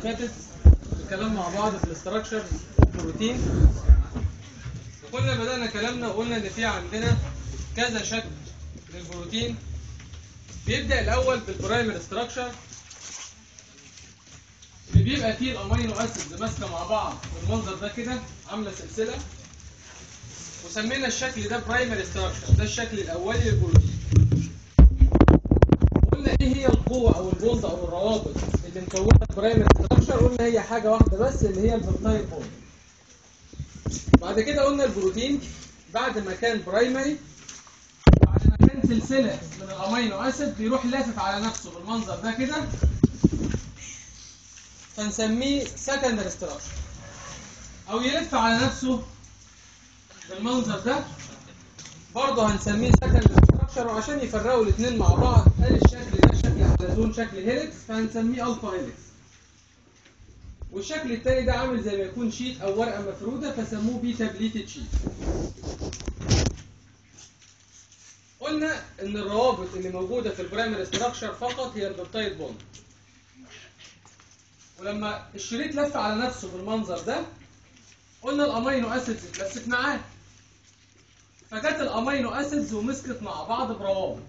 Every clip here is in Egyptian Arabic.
فاتت الكلام مع بعض في الاستراكشر بروتين وكنا بدأنا كلامنا وقلنا ان في عندنا كذا شكل للبروتين بيبدأ الأول بالبرايمري ستراكشر اللي بيبقى فيه الأمينو أسيدز ماسكة مع بعض بالمنظر ده كده عاملة سلسلة وسمينا الشكل ده برايمري ستراكشر ده الشكل الأولي للبروتين قلنا ايه هي القوة او البوند او الروابط اللي مكونة البرايمري ستراكشر قلنا هي حاجة واحدة بس اللي هي البيبتايد بوند بعد كده قلنا البروتين بعد ما كان برايمري بعد ما كان سلسلة من الامينو اسيد بيروح لافف على نفسه بالمنظر ده كده فنسميه سكندري ستراكشر او يلف على نفسه بالمنظر ده برضه هنسميه سكندري ستراكشر وعشان يفرقوا الاثنين مع بعض قال الشكل ده شكل حلزون شكل هيلكس فهنسميه الفا هيلكس والشكل التاني ده عامل زي ما يكون شيت او ورقه مفروده فسموه بيتا بليتد شيت قلنا ان الروابط اللي موجوده في البرايمري ستراكشر فقط هي البيبتايد بوند ولما الشريط لف على نفسه بالمنظر ده قلنا الامينو اسيدز اتلفت معاه فجت الامينو اسيدز ومسكت مع بعض بروابط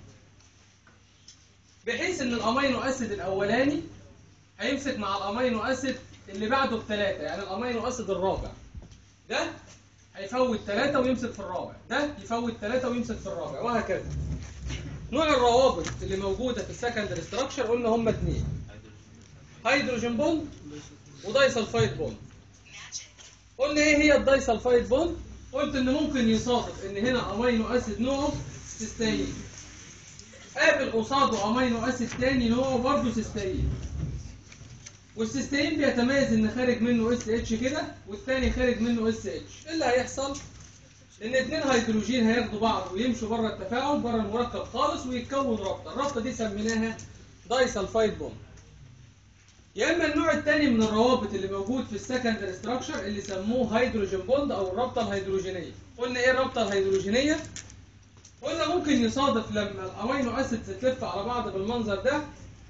بحيث ان الامينو اسيد الاولاني هيمسك مع الامينو اسيد اللي بعده بثلاثه يعني الامينو اسيد الرابع ده هيفوت ثلاثه ويمسك في الرابع ده يفوت ثلاثه ويمسك في الرابع وهكذا نوع الروابط اللي موجوده في السكندري ستراكشر قلنا هم اثنين هيدروجين بوند ودايسلفايد بوند قلنا ايه هي الدايسلفايد بوند قلت ان ممكن يصادف ان هنا امينو اسيد نوعه سيستين قابل قصاده امينو اسيد تاني نوعه برضه سيستين والسيستين بيتميز ان خارج منه اس اتش كده والتاني خارج منه اس اتش ايه اللي هيحصل ان اتنين هيدروجين هياخدوا بعض ويمشوا بره التفاعل بره المركب خالص ويتكون رابطه الرابطه دي سميناها دايسلفايد بوند يا اما النوع الثاني من الروابط اللي موجود في السكندري ستراكشر اللي سموه هيدروجين بوند او الرابطه الهيدروجينيه قلنا ايه الرابطه الهيدروجينيه قلنا ممكن يصادف لما الامينو اسيدز تلف على بعض بالمنظر ده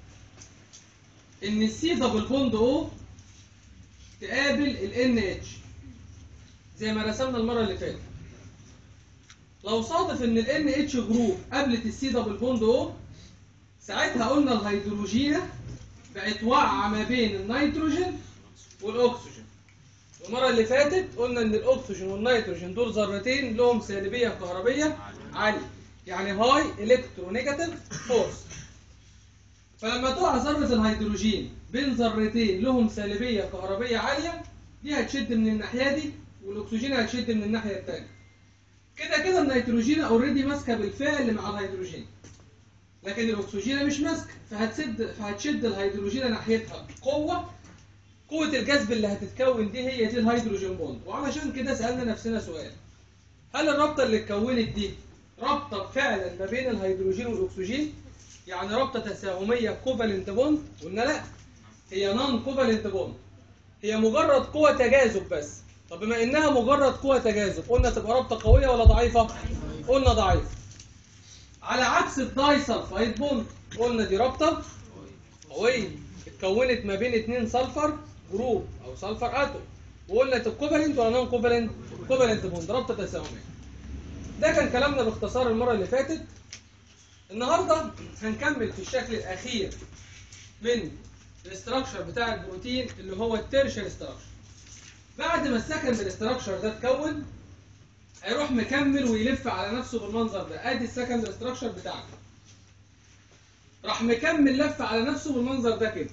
ان السي دبل بوند او تقابل الان اتش زي ما رسمنا المره اللي فاتت لو صادف ان الان اتش جروب قابلت السي دبل بوند او ساعتها قلنا الهيدروجينه بقت واقعه ما بين النيتروجين والاكسجين المره اللي فاتت قلنا ان الاكسجين والنيتروجين دول ذرتين لهم سالبيه كهربيه عاليه يعني هاي الكترونيجاتيف فورس فلما تقع ذره الهيدروجين بين ذرتين لهم سالبيه كهربيه عاليه دي هتشد من الناحيه دي والاكسجين هتشد من الناحيه الثانيه كده كده النيتروجين اوريدي ماسكه بالفعل مع الهيدروجين لكن الاكسجين مش ماسكه فهتسد فهتشد الهيدروجين ناحيتها بقوه قوه الجذب اللي هتتكون دي هي دي الهيدروجين بوند وعلشان كده سالنا نفسنا سؤال هل الرابطه اللي اتكونت دي رابطه فعلا ما بين الهيدروجين والاكسجين يعني رابطه تساهميه كوفالنت بوند قلنا لا هي نون كوفالنت بوند هي مجرد قوه تجاذب بس طب بما انها مجرد قوه تجاذب قلنا تبقى رابطه قويه ولا ضعيفه قلنا ضعيفه على عكس الدايسلفايد بوند قلنا دي رابطه قويه اتكونت ما بين اتنين سلفر جروب او سلفر اتوم وقلنا كوفالنت ولا نون كوفالنت كوفالنت بوند رابطه تساهميه ده كان كلامنا باختصار المره اللي فاتت النهارده هنكمل في الشكل الاخير من الاستراكشر بتاع البروتين اللي هو التيرشر استراكشر بعد ما السكندري استراكشر ده اتكون هيروح مكمل ويلف على نفسه بالمنظر ده ادي السكندري ستراكشر بتاعك راح مكمل لف على نفسه بالمنظر ده كده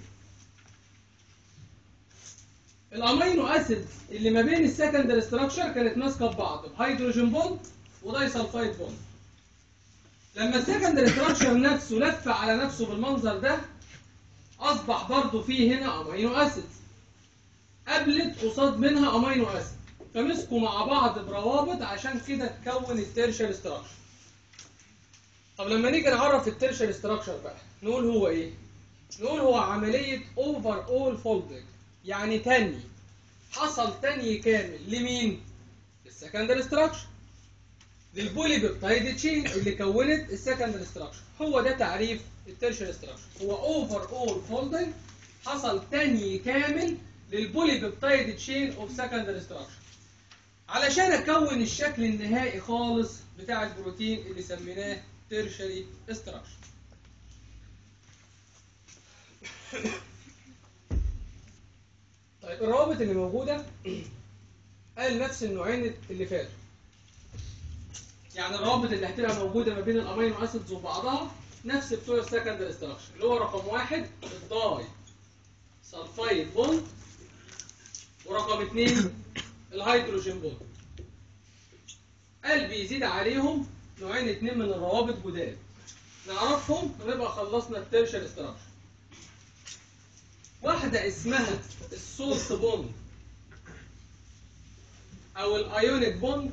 الامينو اسيد اللي ما بين السكندري ستراكشر كانت ماسكه ببعض بهيدروجين بوند ودايسلفايد بوند لما السكندري ستراكشر نفسه لف على نفسه بالمنظر ده اصبح برضه فيه هنا امينو اسيد قابلت قصاد منها امينو اسيد فمسكوا مع بعض بروابط عشان كده تكون التيرشر ستراكشر طب لما نيجي نعرف التيرشر ستراكشر بقى نقول هو ايه نقول هو عملية اوفر اول فولدنج يعني تاني حصل تاني كامل لمين للسكندري ستراكشر للبولي بيبتايد تشين اللي كونت السكندري ستراكشر هو ده تعريف التيرشر ستراكشر هو اوفر اول فولدنج حصل تاني كامل للبولي بيبتايد تشين اوف سكندري ستراكشر علشان اكون الشكل النهائي خالص بتاع البروتين اللي سميناه تيرشري ستراكشر طيب الروابط اللي موجوده قال نفس النوعين اللي فاتوا يعني الروابط اللي هتبقى موجوده ما بين الامينو اسيدز وبعضها نفس بتوع السكندري ستراكشر اللي هو رقم واحد الداي سلفايد بوند ورقم اثنين الهيدروجين بوند قال بيزيد عليهم نوعين اتنين من الروابط جداد نعرفهم ونبقى خلصنا التيرشر ستراكشر واحدة اسمها السولت بوند أو الأيونيك بوند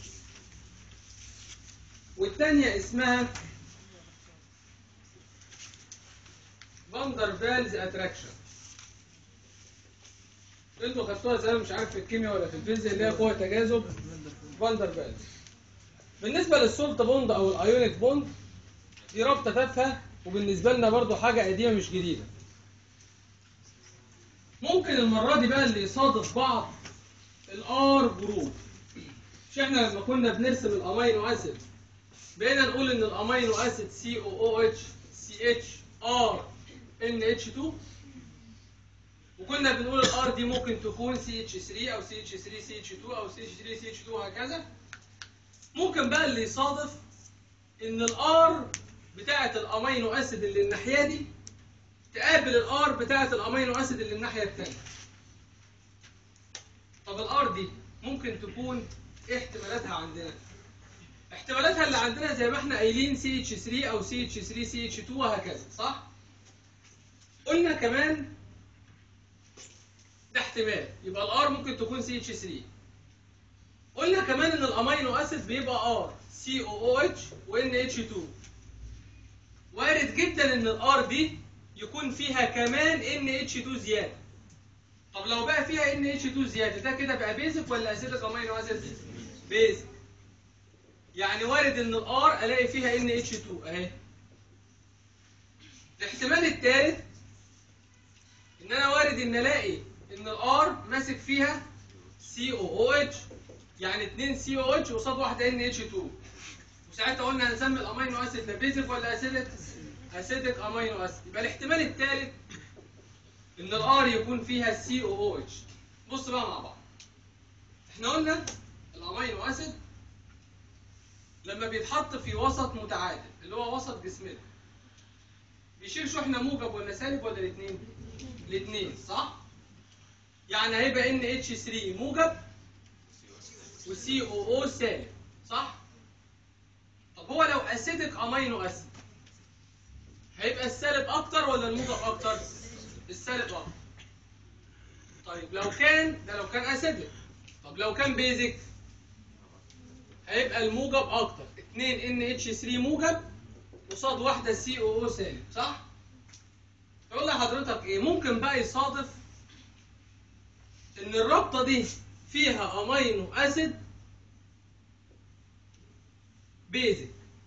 والتانية اسمها فاندر فالز اتراكشن انتوا خدتوها زمان مش عارف في الكيمياء ولا في الفيزياء اللي هي قوة تجاذب فاندر فالز بالنسبة للسولت بوند أو الأيونيك بوند دي رابطة تافهة وبالنسبة لنا برضو حاجة قديمة مش جديدة ممكن المرة دي بقى اللي يصادف بعض الار جروب مش احنا لما كنا بنرسم الامينو اسيد بقينا نقول ان الامينو اسيد سي او او اتش سي اتش ار ان اتش 2 وكنا بنقول الار دي ممكن تكون سي اتش 3 او سي اتش 3 سي اتش 2 او سي اتش 3 سي اتش 2 وهكذا ممكن بقى اللي يصادف ان الار بتاعه الامينو اسيد اللي الناحيه دي تقابل الار بتاعه الامينو اسيد اللي الناحيه الثانيه طب الار دي ممكن تكون ايه احتمالاتها عندنا احتمالاتها اللي عندنا زي ما احنا قايلين سي اتش 3 او سي اتش 3 سي اتش 2 وهكذا صح قلنا كمان ده احتمال يبقى الار ممكن تكون سي اتش 3 قلنا كمان ان الامينو اسيد بيبقى ار سي او او اتش وان اتش 2 وارد جدا ان الار دي يكون فيها كمان ان اتش 2 زياده طب لو بقى فيها ان اتش 2 زياده ده كده بقى بيزك ولا اسيدك امينو اسيد بيزك يعني وارد ان الار الاقي فيها ان اتش 2 اهي الاحتمال الثالث ان انا وارد ان الاقي ان الار ماسك فيها سي او او اتش يعني 2 سي او اتش قصاد واحده ان اتش 2 وساعتها قلنا هنسمي الامينو اسيد ده بيزك ولا اسيدك اسيدك امينو اسيد يبقى الاحتمال الثالث ان الار يكون فيها سي او او اتش بص بقى مع بعض احنا قلنا الامينو اسيد لما بيتحط في وسط متعادل اللي هو وسط جسمنا بيشيل شحنه موجب ولا سالب ولا الاثنين الاثنين صح يعني هيبقى ان اتش 3 موجب وسي او او سالب صح طب هو لو اسيدك امينو اسيد هيبقى السالب اكتر ولا الموجب اكتر السالب اكتر طيب لو كان ده لو كان اسيدك طب لو كان بيزك هيبقى الموجب اكتر 2 ان اتش 3 موجب قصاد واحده سي او او سالب صح يقول لحضرتك ايه ممكن بقى يصادف ان الرابطه دي فيها امينو اسيد بيزك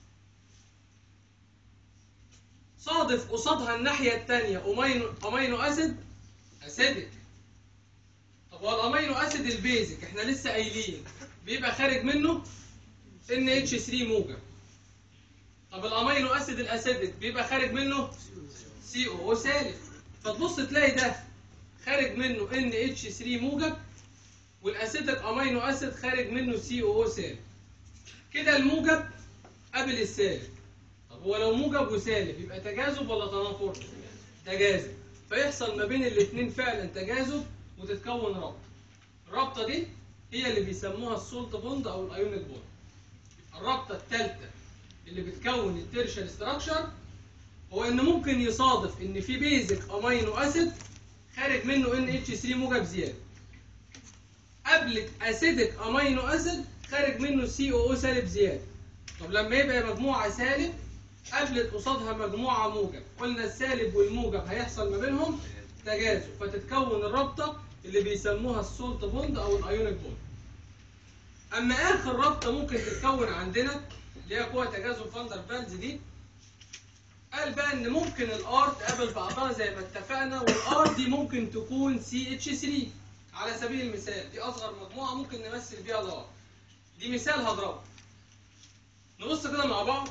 صادف قصادها الناحيه الثانيه امينو امينو اسيد اسيدك طب هو الامينو اسيد البيزك احنا لسه قايلين بيبقى خارج منه ان اتش 3 موجب طب الامينو اسيد الاسيدك بيبقى خارج منه سي او او سالب فتبص تلاقي ده خارج منه ان اتش 3 موجب والاسيدك امينو اسيد خارج منه سي او او سالب كده الموجب قبل السالب طب هو لو موجب وسالب يبقى تجاذب ولا تنافر تجاذب فيحصل ما بين الاثنين فعلا تجاذب وتتكون رابطه الرابطه دي هي اللي بيسموها السولت بوند او الايونيك بوند الرابطه الثالثه اللي بتكون التيرشال ستراكشر هو ان ممكن يصادف ان في بيزك امينو اسيد خارج منه ان اتش 3 موجب زياده قبل اسيدك امينو اسيد خارج منه سي او او سالب زياده طب لما يبقى مجموعه سالب قابلت قصادها مجموعه موجب قلنا السالب والموجب هيحصل ما بينهم تجاذب فتتكون الرابطه اللي بيسموها السولت بوند او الايونيك بوند اما اخر رابطه ممكن تتكون عندنا اللي هي قوه تجاذب فاندر فالز دي قال بقى ان ممكن الار تقابل بعضها زي ما اتفقنا والار دي ممكن تكون سي اتش 3 على سبيل المثال دي اصغر مجموعه ممكن نمثل بيها الار دي مثال هضربه نبص كده مع بعض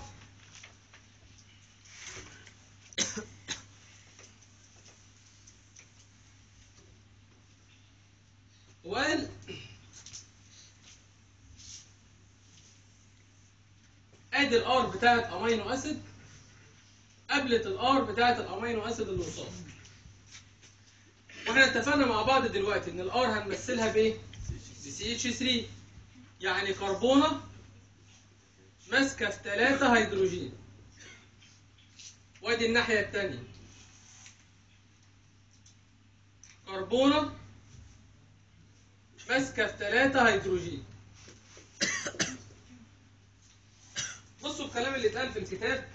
وقال ادي الار بتاعت امينو اسيد قابلت الار بتاعت الامينو اسيد اللي قصاد واحنا اتفقنا مع بعض دلوقتي ان الار هنمثلها بايه؟ بسي اتش 3 يعني كربونه ماسكه في 3 هيدروجين وادي الناحيه الثانيه كربونه ماسكه في 3 هيدروجين بصوا الكلام اللي اتقال في الكتاب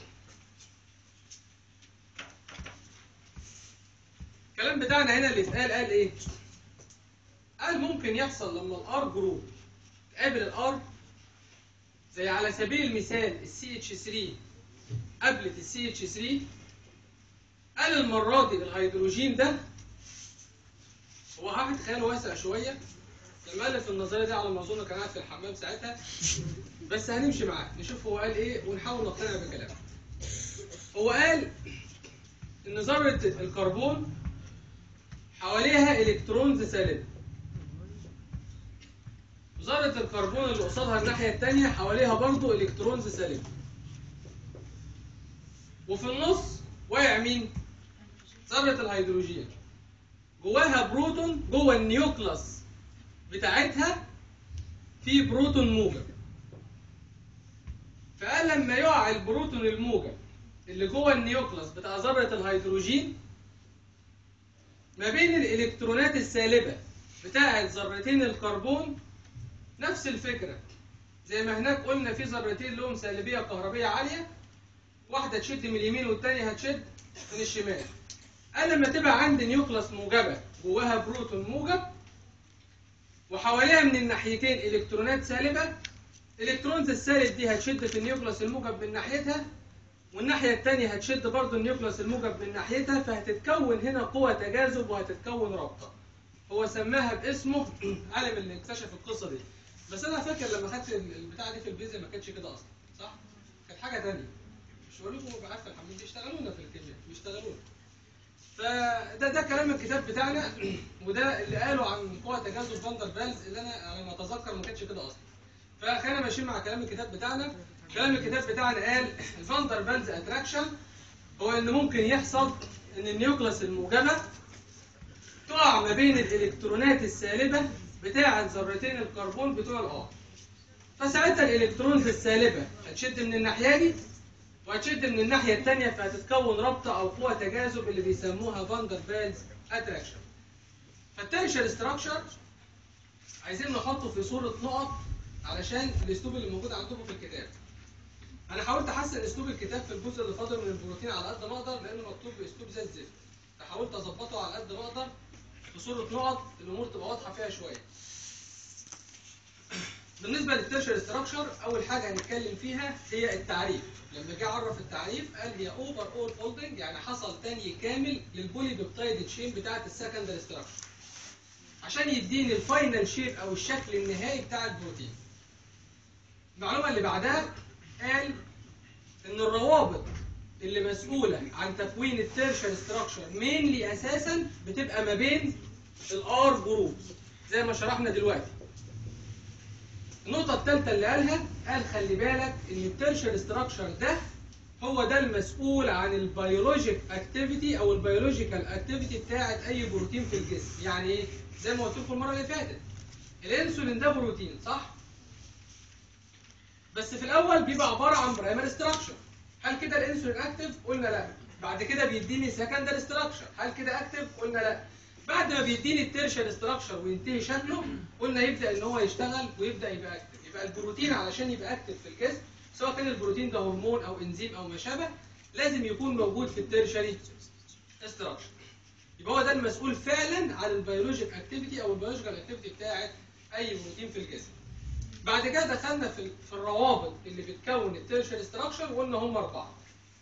الكلام بتاعنا هنا اللي اتقال قال ايه قال ممكن يحصل لما الار جروب تقابل الار زي على سبيل المثال السي اتش 3 قابلت السي اتش 3 قال المره دي الهيدروجين ده هو واحد خياله واسع شويه المؤلف النظريه دي على ما اظن كان قاعد في الحمام ساعتها بس هنمشي معاه نشوف هو قال ايه ونحاول نقتنع بكلامه هو قال ان ذره الكربون حواليها الكترونز سالبه ذره الكربون اللي قصادها الناحيه الثانيه حواليها برضو الكترونز سالبه وفي النص واقع مين ذره الهيدروجين جواها بروتون جوه النيوكلاس بتاعتها في بروتون موجب فقال لما يقع البروتون الموجب اللي جوه النيوكلاس بتاع ذره الهيدروجين ما بين الالكترونات السالبه بتاعه ذرتين الكربون نفس الفكره زي ما هناك قلنا في ذرتين لهم سالبيه كهربيه عاليه واحده تشد من اليمين والثانيه هتشد من الشمال قال لما تبقى عندي نيوكلاس موجبه جواها بروتون موجب وحواليها من الناحيتين الكترونات سالبه الالكترونز السالب دي هتشد في النيوكلاس الموجب من ناحيتها والناحيه الثانيه هتشد برضو النيوكلاس الموجب من ناحيتها فهتتكون هنا قوه تجاذب وهتتكون رابطه هو سماها باسمه عالم اللي اكتشف القصه دي بس انا فاكر لما خدت البتاعه دي في الفيزياء ما كانتش كده اصلا صح كانت حاجه ثانيه مش بقول لكم عارفه الحمد بيشتغلونا في الكيمياء بيشتغلونا فده ده كلام الكتاب بتاعنا وده اللي قاله عن قوة تجاذب فاندر بالز اللي انا على ما اتذكر ما كانتش كده اصلا فخلينا ماشيين مع كلام الكتاب بتاعنا كلام الكتاب بتاعنا قال الفاندر بالز اتراكشن هو ان ممكن يحصل ان النيوكلاس الموجبة تقع ما بين الالكترونات السالبة بتاعة ذرتين الكربون بتوع الار فساعتها الالكترونز السالبة هتشد من الناحية دي وهتشد من الناحية التانية فهتتكون رابطة أو قوة تجاذب اللي بيسموها فاندر بالز اتراكشن. فالترشر ستراكشر عايزين نحطه في صورة نقط علشان الأسلوب اللي موجود عندكم في الكتاب. أنا حاولت أحسن أسلوب الكتاب في الجزء اللي فاضل من البروتين على قد ما أقدر لأنه مكتوب بأسلوب زي الزفت. فحاولت أظبطه على قد ما أقدر في صورة نقط الأمور تبقى واضحة فيها شوية. بالنسبة للترشر ستراكشر أول حاجة هنتكلم فيها هي التعريف. لما جه عرف التعريف قال هي اوفر اول فولدنج يعني حصل تاني كامل للبولي بيبتايد تشين بتاعه السكندري ستراكشر عشان يديني الفاينل شيب او الشكل النهائي بتاع البروتين المعلومه اللي بعدها قال ان الروابط اللي مسؤوله عن تكوين التيرشر ستراكشر مينلي اساسا بتبقى ما بين الار جروب زي ما شرحنا دلوقتي النقطة الثالثة اللي قالها قال خلي بالك ان الترشر ستراكشر ده هو ده المسؤول عن البيولوجيك اكتيفيتي او البيولوجيكال اكتيفيتي بتاعت اي بروتين في الجسم يعني ايه زي ما قلت لكم المرة اللي فاتت الانسولين ده بروتين صح بس في الاول بيبقى عبارة عن برايمري ستراكشر هل كده الانسولين اكتف قلنا لا بعد كده بيديني سكندري ستراكشر هل كده اكتف قلنا لا بعد ما بيديني التيرشر ستراكشر وينتهي شكله قلنا يبدا ان هو يشتغل ويبدا يبقى اكتف يبقى البروتين علشان يبقى اكتف في الجسم سواء كان البروتين ده هرمون او انزيم او ما شابه لازم يكون موجود في التيرشري ستراكشر يبقى هو ده المسؤول فعلا عن البيولوجيك اكتيفيتي او البيولوجيكال اكتيفيتي بتاعت اي بروتين في الجسم بعد كده دخلنا في في الروابط اللي بتكون التيرشري ستراكشر وقلنا هم اربعه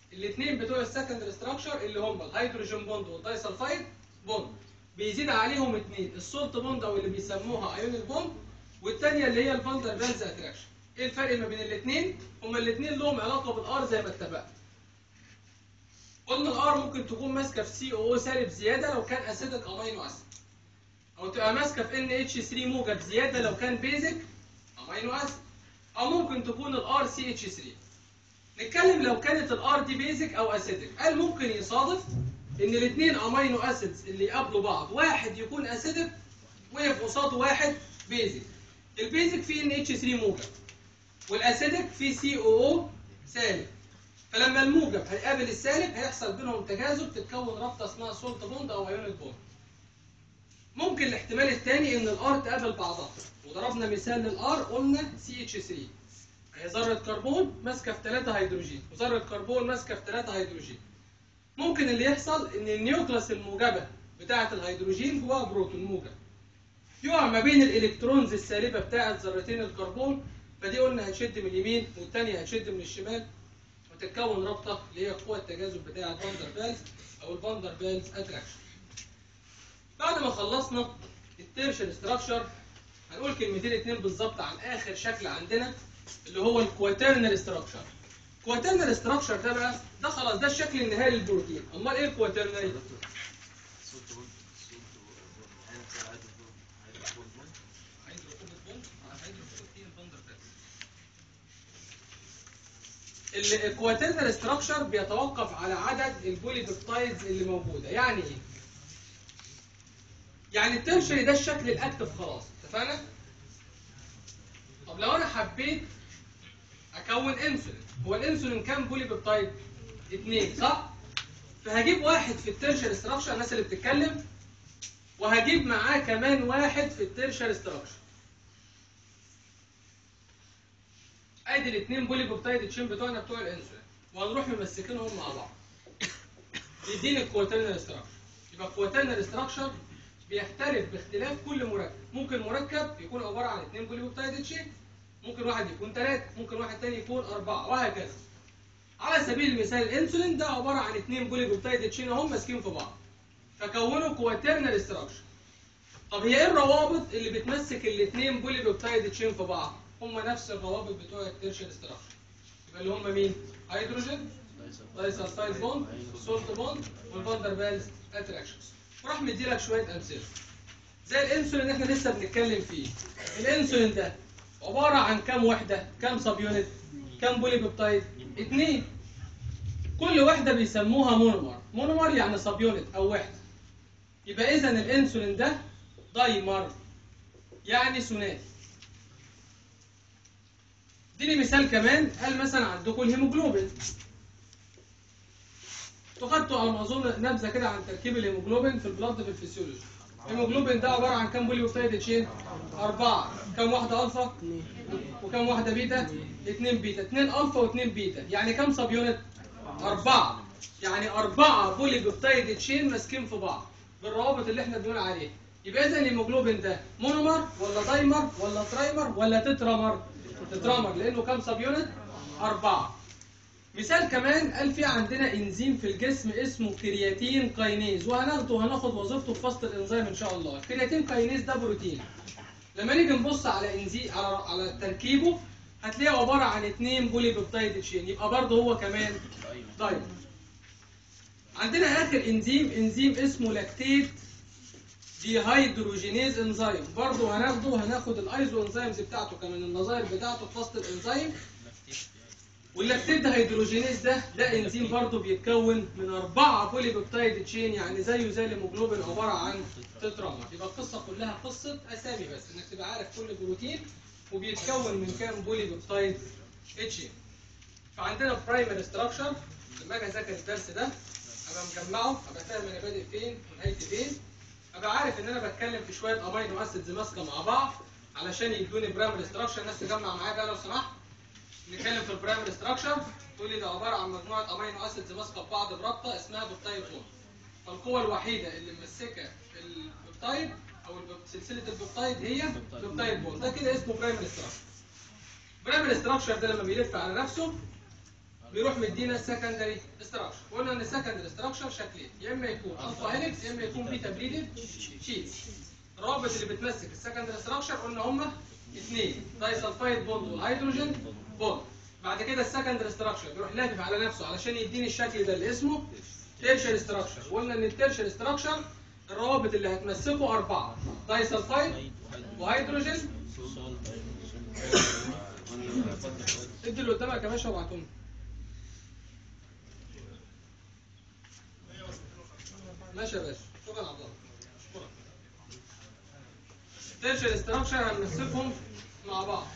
الاثنين بتوع السكندري ستراكشر اللي هم الهيدروجين بوند والدايسلفايد بوند بيزيد عليهم اثنين السولت بوند او اللي بيسموها ايونيك بوند والثانيه اللي هي الفاندر فالز اتراكشن ايه الفرق ما بين الاثنين هما الاثنين لهم علاقه بالار زي ما اتفقنا قلنا الار ممكن تكون ماسكه في سي او سالب زياده لو كان اسيدك امينو اسيد او تبقى ماسكه في ان اتش 3 موجب زياده لو كان بيزك امينو اسيد او ممكن تكون الار سي اتش 3 نتكلم لو كانت الار دي بيزك او اسيدك قال ممكن يصادف ان الاثنين امينو اسيدز اللي يقابلوا بعض واحد يكون اسيدك ويقف قصاده واحد بيزك البيزك فيه ان اتش 3 موجب والاسيدك فيه سي او او سالب فلما الموجب هيقابل السالب هيحصل بينهم تجاذب تتكون رابطه اسمها سولت بوند او ايونيك بوند ممكن الاحتمال الثاني ان الار تقابل بعضها وضربنا مثال للار قلنا سي اتش 3 هي ذره كربون ماسكه في 3 هيدروجين وذره كربون ماسكه في 3 هيدروجين ممكن اللي يحصل ان النيوكلاس الموجبه بتاعه الهيدروجين جواها بروتون موجب يقع ما بين الالكترونز السالبه بتاعه ذرتين الكربون فدي قلنا هتشد من اليمين والثانيه هتشد من الشمال وتتكون رابطه اللي هي قوه التجاذب بتاعه فاندر بالز او الفاندر بالز اتراكشن بعد ما خلصنا التيرشن ستراكشر هنقول كلمتين اتنين بالظبط عن اخر شكل عندنا اللي هو الكواترنال ستراكشر الكواترنال ستراكشر ده بقى ده خلاص ده الشكل النهائي للبروتين امال ايه الكواترنال الكواترنال ستراكشر بيتوقف على عدد البوليبيبتايدز اللي موجوده يعني ايه يعني الترشري ده الشكل الاكتف خلاص اتفقنا طب لو انا حبيت اكون انسولين هو الانسولين كام بوليبيبتايد اثنين صح فهجيب واحد في الترشري ستراكشر الناس اللي بتتكلم وهجيب معاه كمان واحد في الترشري ستراكشر ادي الاثنين بوليبيبتايد تشين بتوعنا بتوع الانسولين وهنروح ممسكينهم مع بعض يديني الكواترنال ستراكشر يبقى الكواترنال ستراكشر بيختلف باختلاف كل مركب ممكن مركب يكون عباره عن اثنين بوليبيبتايد تشين ممكن واحد يكون ثلاثة ممكن واحد تاني يكون أربعة وهكذا على سبيل المثال الانسولين ده عبارة عن اثنين بوليبيبتايد تشين اهم ماسكين في بعض فكونوا كواترنال ستراكشر طب هي ايه الروابط اللي بتمسك الاثنين بوليبيبتايد تشين في بعض هم نفس الروابط بتوع التيرشن ستراكشر يبقى اللي هم مين هيدروجين دايسلفايد بوند سولت بوند والفاندر بالز اتراكشنز وراح مديلك شويه امثله زي الانسولين اللي احنا لسه بنتكلم فيه الانسولين ده عباره عن كام وحده كام سب يونت كام بوليبيبتايد اثنين كل وحده بيسموها مونومر مونومر يعني سب يونت او وحده يبقى اذا الانسولين ده دايمر يعني ثنائي اديني مثال كمان قال مثلا عندكم الهيموجلوبين انتوا خدتوا على ما اظن نبذه كده عن تركيب الهيموجلوبين في البلاد في الفسيولوجي الهيموجلوبين ده عباره عن كام بوليبيبتايد تشين؟ أربعة كام واحدة ألفا؟ وكام واحدة بيتا؟ اتنين بيتا اتنين ألفا واتنين بيتا يعني كام سب يونت؟ أربعة يعني أربعة بوليبيبتايد تشين ماسكين في بعض بالروابط اللي احنا بنقول عليها يبقى إذا الهيموجلوبين ده مونومر ولا دايمر ولا ترايمر ولا تترامر؟ تترامر لأنه كام سب يونت؟ أربعة مثال كمان قال في عندنا انزيم في الجسم اسمه كرياتين كاينيز وهناخده وهناخد وظيفته في فصل الانزيم ان شاء الله الكرياتين كاينيز ده بروتين لما نيجي نبص على انزيم على على تركيبه هتلاقيه عباره عن اثنين بولي بيبتايد تشين يبقى برضه هو كمان دايمر عندنا اخر انزيم انزيم اسمه لاكتيت دي هيدروجينيز انزيم برضه هناخده وهناخد الايزو انزيمز بتاعته كمان النظائر بتاعته في فصل الانزيم واللاكتيت هيدروجينيز ده ده انزيم برضه بيتكون من أربعة بولي بيبتايد تشين يعني زيه زي الهيموجلوبين عبارة عن تترامر يبقى القصة كلها قصة أسامي بس إنك تبقى عارف كل بروتين وبيتكون من كام بولي بيبتايد تشين فعندنا برايمري ستراكشر لما أجي أذاكر الدرس ده أبقى مجمعه أبقى فاهم أنا بادئ فين ونهايتي فين أبقى عارف إن أنا بتكلم في شوية أمينو أسيدز ماسكة مع بعض علشان يدوني برايمري ستراكشر الناس تجمع معايا بقى لو سمحت نتكلم في البرايمري ستراكشر تقول لي ده عباره عن مجموعه امينو اسيدز ماسكه في بعض برابطه اسمها بيبتايد بوند فالقوه الوحيده اللي ممسكه البيبتايد او الب- سلسله البيبتايد هي بيبتايد بوند ده كده اسمه برايمري ستراكشر برايمري ستراكشر ده لما بيلف على نفسه بيروح مدينا السكندري استراكشر قلنا ان السكندري استراكشر شكلين يا اما يكون الفا هيلكس يا اما يكون بيتا بليدد شيتس الرابط اللي بتمسك السكندري استراكشر قلنا هما اثنين دايسلفايد بوند والهيدروجين بوند بعد كده السكندري استراكشر بيروح لافف على نفسه علشان يديني الشكل ده اللي اسمه تيرشر استراكشر قلنا ان التيرشر استراكشر الروابط اللي هتمسكه اربعه دايسلفايد وهيدروجين ادي اللي قدامك يا باشا وابعتهم ماشي يا باشا شكرا يا عبد الله شكرا تيرشر استراكشر هنمسكهم مع بعض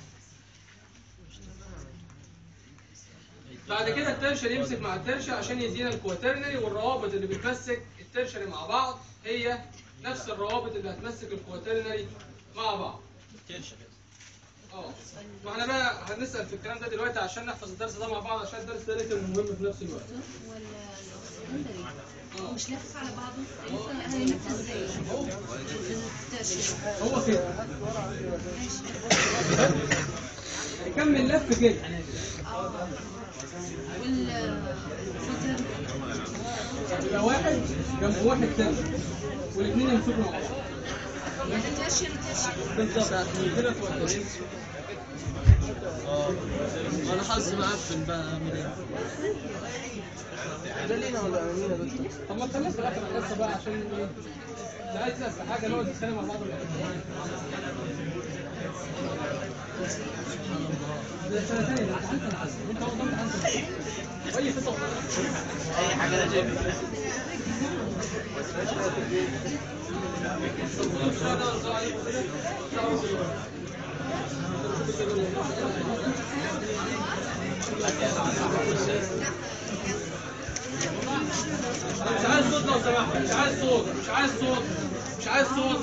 بعد كده الترشر يمسك مع الترشر عشان يدينا الكواترنري والروابط اللي بتمسك الترشري مع بعض هي نفس الروابط اللي هتمسك الكواترنري مع بعض اه ما احنا بقى هنسال في الكلام ده دلوقتي عشان نحفظ الدرس ده مع بعض عشان الدرس ده ليتر مهم في نفس الوقت ولا مش لافف على بعضه لسه هيلف ازاي التاشر هو كده هيكمل لف كده والفوتر يبقى واحد جنب واحد تاني والاثنين يمسكوا مع بعض يعني تاشر تاشر بالظبط كده كويس انا حظي معفن بقى اعمل ايه؟ ده لينا ولا امينه يا دكتور؟ طب ما تخليك في الاخر القصه بقى عشان ايه لا عايز تسال في حاجه نقعد نتكلم مع بعض ولا إيه؟ ده سنتين ده امتحان سنتين انت هو ده امتحان سنتين اي خطه اي حاجه انا جايبها مش عايز صوت لو سمحت مش عايز صوت مش عايز صوت مش عايز صوت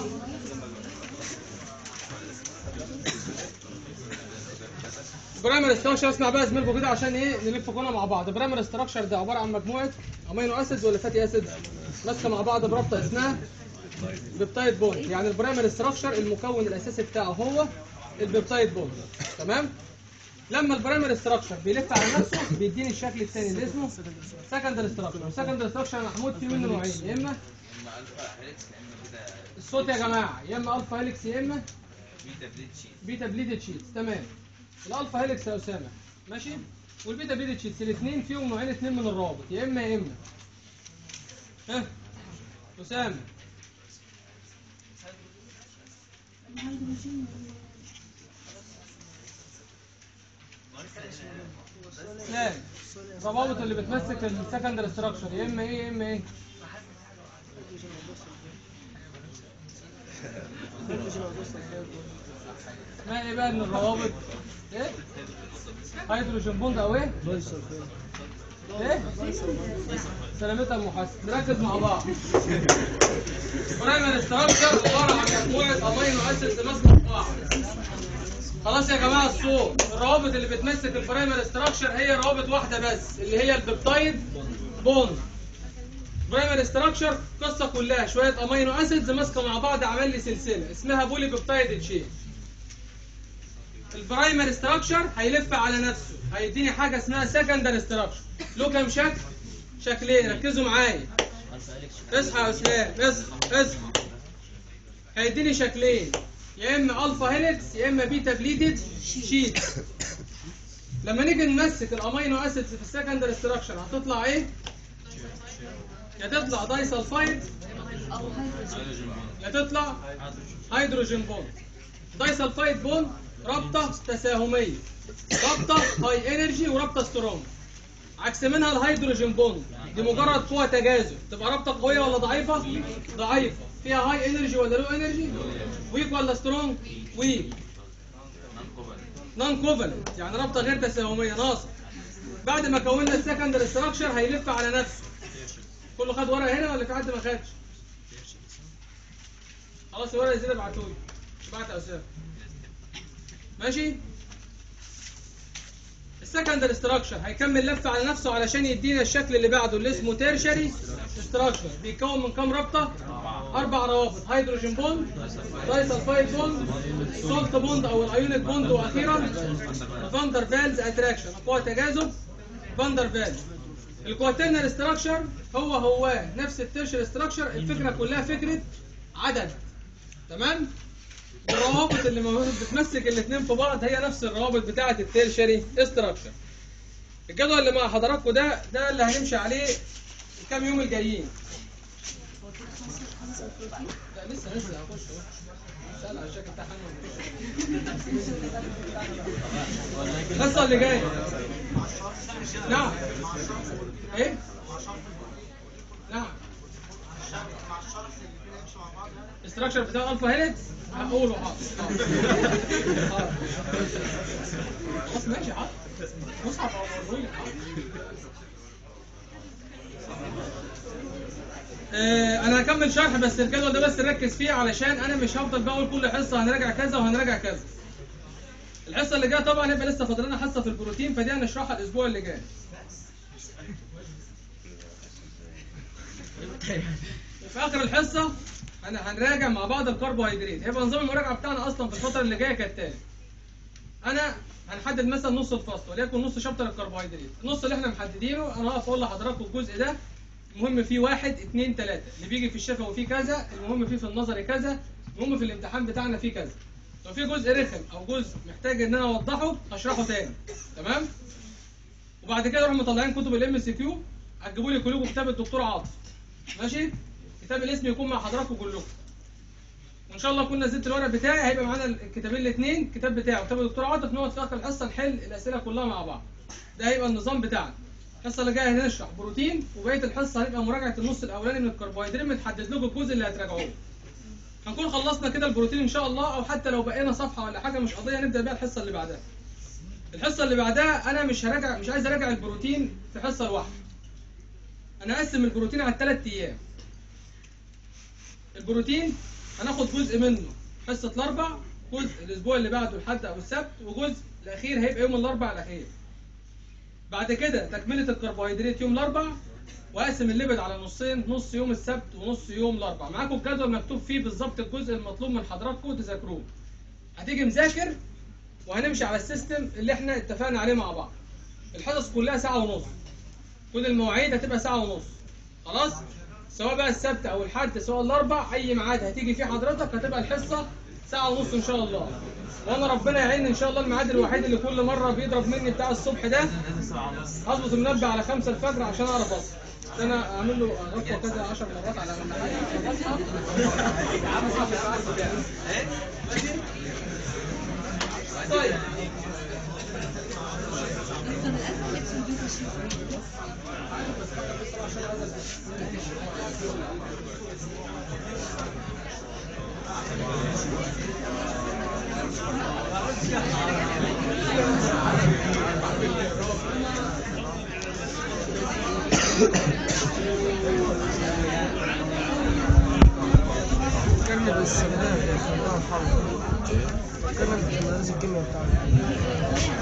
برايمر ستراكشر اسمع بقى زميلكم كده عشان ايه نلف كلنا مع بعض برايمر ستراكشر ده عباره عن مجموعه امينو اسيدز ولا فاتي اسيدز ماسكه مع بعض برابطه اسمها بيبتايد بوند يعني البرايمر ستراكشر المكون الاساسي بتاعه هو البيبتايد بوند تمام لما البرايمر ستراكشر بيلف على نفسه بيديني الشكل الثاني اللي اسمه سكندري ستراكشر السكندري ستراكشر محمود فيه منه نوعين يا اما اما الفا هيلكس يا اما كده الصوت يا جماعه يا اما الفا هيلكس يا اما بيتا بليد شيت بيتا بليدد شيتس تمام الالفا هيلكس يا اسامه ماشي والبيتا بليدد شيتس الاثنين فيهم نوعين اثنين من الرابط يا اما يا اما ها اسامه لا الروابط اللي بتمسك السكندري ستراكشر يا اما ايه يا اما ايه اسمها ايه بقى من الروابط ايه هيدروجين بوند او ايه ايه سلامتها ام حسن نركز مع بعض برايمر ستراكشر عباره عن مجموعه امينو اسيدز ماسكه في بعض خلاص يا جماعه الصوت الروابط اللي بتمسك البرايمر ستراكشر هي روابط واحده بس اللي هي البيبتايد بوند برايمر ستراكشر قصه كلها شويه امينو اسيدز ماسكه مع بعض عمل لي سلسله اسمها بولي بيبتايد تشين البرايمر ستراكشر هيلف على نفسه هيديني حاجه اسمها سكندري ستراكشر له كام شكل شكلين ركزوا معايا اصحى يا اسلام اصحى اصحى هيديني شكلين يا اما الفا هيلكس يا اما بيتا بليدد شيت لما نيجي نمسك الامينو اسيدز في السكندري ستراكشر هتطلع ايه يا تطلع داي سلفايد او هيدروجين يا تطلع هيدروجين بوند داي سلفايد بوند رابطه تساهميه رابطه هاي انرجي ورابطه سترونج عكس منها الهيدروجين بوند دي مجرد قوه تجاذب تبقى رابطه قويه ولا ضعيفه ضعيفه فيها هاي انرجي ولا لو انرجي ويك ولا سترونج ويك نون كوفالنت يعني رابطه غير تساهميه ناقصه بعد ما كونا السكندري ستراكشر هيلف على نفسه كله خد ورقه هنا ولا في حد ما خدش خلاص الورقه زي ابعتولي بعت يا اسامه ماشي السكندري ستراكشر هيكمل لف على نفسه علشان يدينا الشكل اللي بعده اللي اسمه تيرشري ستراكشر بيتكون من كام رابطه اربع روابط هيدروجين بوند داي سلفايد بوند سولت بوند او الايونيك بوند واخيرا فاندر فالز اتراكشن قوه تجاذب فاندر فال الكواترنال ستراكشر هو هو نفس التيرشر ستراكشر الفكره كلها فكره عدد تمام الروابط اللي موجودة بتمسك الاثنين في بعض هي نفس الروابط بتاعه التيرشري ستراكشر الجدول اللي مع حضراتكم ده ده اللي هنمشي عليه الكام يوم الجايين لا لسه لسه هخش اهو سأل على الجاكيت بتاع حنان الحصه اللي جايه نعم ايه نعم الاستراكشر بتاع الفا هيلكس هقوله حاضر حاضر. خلاص ماشي حاضر مصحف هوريلك حاضر آه، انا هكمل شرح بس الجدول ده بس نركز فيه علشان انا مش هفضل بقول كل حصه هنراجع كذا وهنراجع كذا الحصه اللي جايه طبعا هيبقى لسه فاضل لنا حصه في البروتين فدي هنشرحها الاسبوع اللي جاي وفي اخر الحصه انا هنراجع مع بعض الكربوهيدرات هيبقى نظام المراجعه بتاعنا اصلا في الفتره اللي جايه كالتالي انا هنحدد مثلا نص الفصل وليكن نص شابتر الكربوهيدرات النص اللي احنا محددينه انا هقف اقول لحضراتكم الجزء ده المهم فيه واحد اتنين تلاته اللي بيجي في الشفوي فيه كذا المهم فيه في النظري كذا المهم في الامتحان بتاعنا فيه كذا لو في جزء رخم او جزء محتاج ان انا اوضحه هشرحه تاني تمام وبعد كده نروح مطلعين كتب الام سي كيو هتجيبوا لي كلكم كتاب الدكتور عاطف ماشي كتاب الاسم يكون مع حضراتكم كلكم وان شاء الله اكون نزلت الورق بتاعي هيبقى معانا الكتابين الاثنين الكتاب بتاعه وكتاب الدكتور عاطف نقعد في اخر الحصه نحل الاسئله كلها مع بعض ده هيبقى النظام بتاعنا الحصه اللي جايه هنشرح بروتين وبقيه الحصه هيبقى مراجعه النص الاولاني من الكربوهيدرات متحدد لكم الجزء اللي هتراجعوه هنكون خلصنا كده البروتين ان شاء الله او حتى لو بقينا صفحه ولا حاجه مش قضيه نبدا بيها الحصه اللي بعدها الحصه اللي بعدها انا مش هراجع مش عايز اراجع البروتين في حصه لوحده انا اقسم البروتين على ثلاث ايام البروتين هناخد جزء منه حصه الاربع جزء الاسبوع اللي بعده الحد او السبت وجزء الاخير هيبقى يوم الاربع الاخير بعد كده تكمله الكربوهيدرات يوم الاربع واقسم الليبيد على نصين نص يوم السبت ونص يوم الاربع معاكم الجدول مكتوب فيه بالظبط الجزء المطلوب من حضراتكم تذاكروه هتيجي مذاكر وهنمشي على السيستم اللي احنا اتفقنا عليه مع بعض الحصص كلها ساعه ونص كل المواعيد هتبقى ساعه ونص خلاص سواء بقى السبت او الحد سواء الاربع اي ميعاد هتيجي فيه حضرتك هتبقى الحصه ساعه ونص ان شاء الله وانا ربنا يعين ان شاء الله الميعاد الوحيد اللي كل مره بيضرب مني بتاع الصبح ده هظبط المنبه على 5 الفجر عشان اعرف اصحى عشان انا اعمل له رفعه كذا 10 مرات على ما اصحى أصحى في الميعاد بتاعي. ماشي؟ طيب طب الألفا هيلكس والبيتا شيت فكرني بالسماء يا فنان حرب فكرني بالمدرس الكيمياء بتاعنا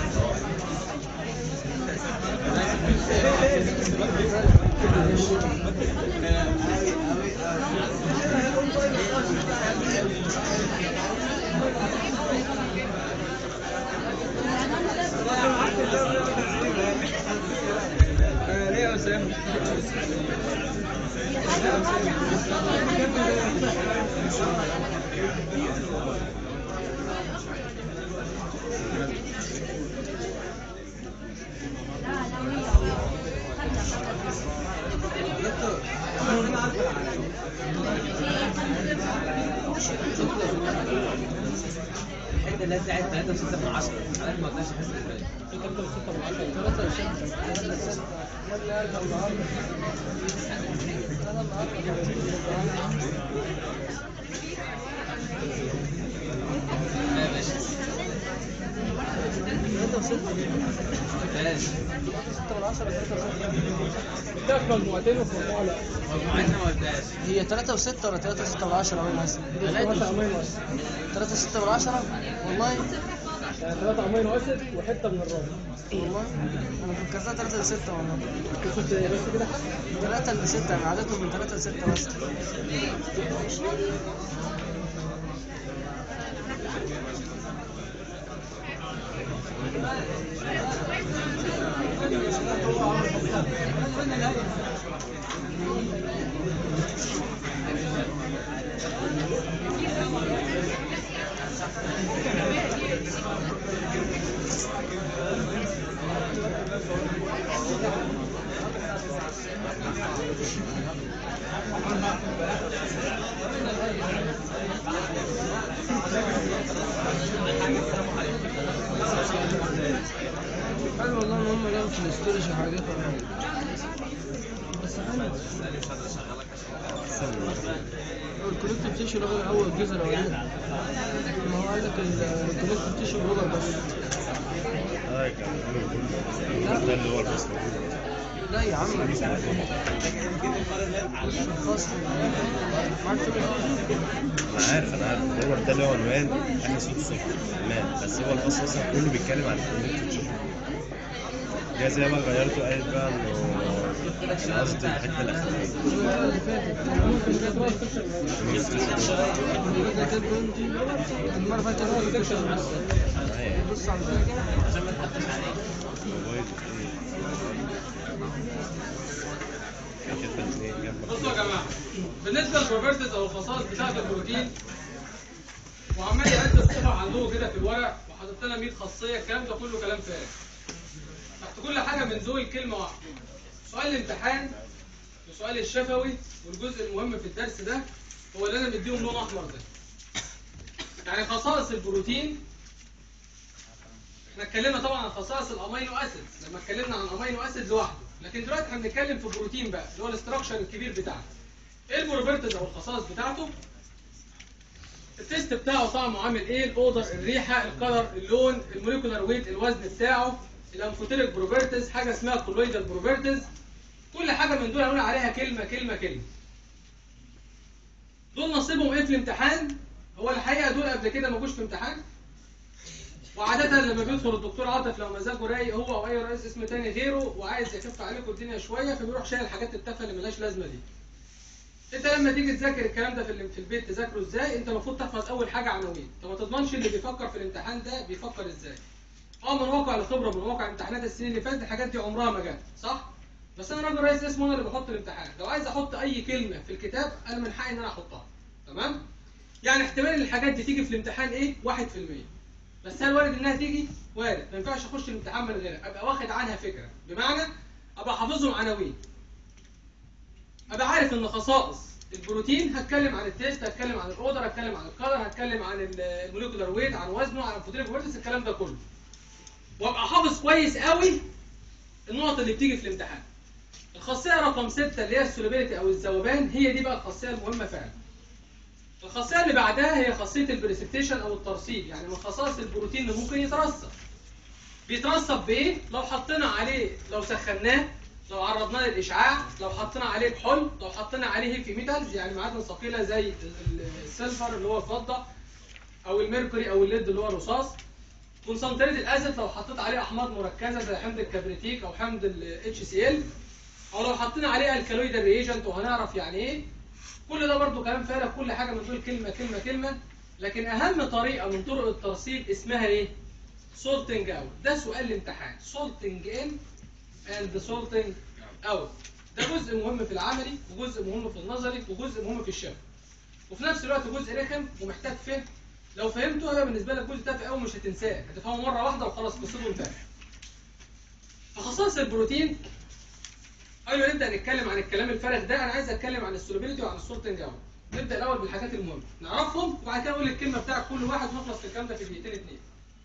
الحته اللي هي بتاعت 3 و6 من 10 عارف ما اقدرش احس بالفرق يا باشا ماشي ده في مجموعتين وفي مجموعه لا مجموعتنا ما قلتهاش هي 3 و6 ولا 3 و6 و10 ولا مثلا ثلاثة امينو 3 و6 و10 والله ثلاثة امينو اسيد وحته من الرابع والله انا فكرتها 3 و6 والله كنت بس كده 3 ل 6 انا عددهم من 3 ل 6 بس حلو والله ان هم جابوا في الاستورج وحاجات بس حلو الكونكتيف تيشو رغم اول الجزء الاولاني ما هو قال لك الكونكتيف تيشو جوه بس اه كان عامل كله ده اللي هو البس لا يا عم الخاص معاك فكرة انا عارف انا عارف هو ده اللي هو عنوان احنا صوت الصبح تمام بس هو الفصل اصلا كله بيتكلم عن الكونكتيف جه زي ما غيرته قالت بقى انه قصدي الحته الاخرانيه المرة اللي فاتت كان ممكن يجيب ده كده بنتي المرة اللي فاتت كان ممكن يكشف معايا بص على الفكرة موبايل ايه كده الاثنين جنب بصوا يا جماعه بالنسبه للبروبرتيز او الخصائص بتاعه البروتين وعمال يعد الصفح عنده كده في الورق وحاطط لنا 100 خاصيه الكلام ده كله كلام فارغ تحت كل حاجه من دول كلمه واحده سؤال الامتحان وسؤال الشفوي والجزء المهم في الدرس ده هو اللي انا مديهم لون احمر ده يعني خصائص البروتين احنا اتكلمنا طبعا عن خصائص الامينو اسيد لما اتكلمنا عن امينو اسيد لوحده لكن دلوقتي احنا بنتكلم في بروتين بقى اللي هو الاستراكشر الكبير بتاعه ايه البروبرتيز او الخصائص بتاعته التيست بتاعه طعمه عامل ايه الاودر الريحه الكلر اللون الموليكولار ويت الوزن بتاعه الامفوتيريك بروبرتيز حاجه اسمها كولويدال بروبرتيز كل حاجه من دول هنقول عليها كلمه كلمه كلمه دول نصيبهم ايه في الامتحان هو الحقيقه دول قبل كده ما جوش في امتحان وعادة لما بيدخل الدكتور عاطف لو مزاجه رايق هو او اي رئيس اسم تاني غيره وعايز يخف عليكم الدنيا شويه فبيروح شايل الحاجات التافهه اللي ملهاش لازمه دي. انت لما تيجي تذاكر الكلام ده في ال- في البيت تذاكره ازاي؟ انت المفروض تحفظ اول حاجه عناوين، انت ما تضمنش اللي بيفكر في الامتحان ده بيفكر ازاي. اه من واقع الخبره من واقع امتحانات السنين اللي فاتت الحاجات دي عمرها ما جت، صح؟ بس انا راجل رئيس اسمه انا اللي بحط الامتحان، لو عايز احط اي كلمه في الكتاب انا من حقي ان انا احطها. تمام؟ يعني احتمال ان الحاجات دي تيجي في الامتحان ايه؟ 1% بس هل وارد انها تيجي؟ وارد، ما ينفعش اخش الامتحان من غيرها، ابقى واخد عنها فكره، بمعنى ابقى حافظهم عناوين. ابقى عارف ان خصائص البروتين هتكلم عن التيست هتكلم عن الاودر هتكلم عن الكلر هتكلم عن ال- الموليكولار ويت عن وزنه عن الفوتيريك بروبرتيز الكلام ده كله وابقى حافظ كويس قوي النقط اللي بتيجي في الامتحان الخاصيه رقم 6 اللي هي السوليبيليتي او الذوبان هي دي بقى الخاصيه المهمه فعلا الخاصيه اللي بعدها هي خاصيه البريسبتيشن او الترسيب يعني من خصائص البروتين اللي ممكن يترسب بيترسب بايه لو حطينا عليه لو سخناه لو عرضناه للاشعاع لو حطينا عليه كحول لو حطينا عليه هيفي ميتالز يعني معادن ثقيله زي ال- السيلفر اللي هو الفضه او الميركوري او الليد اللي هو الرصاص كونسنتريت الاسيد لو حطيت عليه احماض مركزه زي حمض الكبريتيك او حمض ال HCl او لو حطينا عليه الكالويد ريجنت وهنعرف يعني ايه كل ده برضو كلام فارغ كل حاجه من دول كلمه كلمه كلمه لكن اهم طريقه من طرق الترسيب اسمها ايه سولتنج اوت ده سؤال الامتحان سولتنج ان اند سولتنج اوت ده جزء مهم في العملي وجزء مهم في النظري وجزء مهم في الشفوي وفي نفس الوقت جزء رخم ومحتاج فهم لو فهمته هيبقى بالنسبه لك جزء تافه قوي مش هتنساه هتفهمه مره واحده وخلاص قصته انتهت فخصائص البروتين قبل ما نبدا نتكلم عن الكلام الفارغ ده انا عايز اتكلم عن السولوبيليتي وعن السولتنج اوت نبدا الاول بالحاجات المهمه نعرفهم وبعد كده نقول الكلمه بتاعت كل واحد ونخلص في الكلام ده في دقيقتين اتنين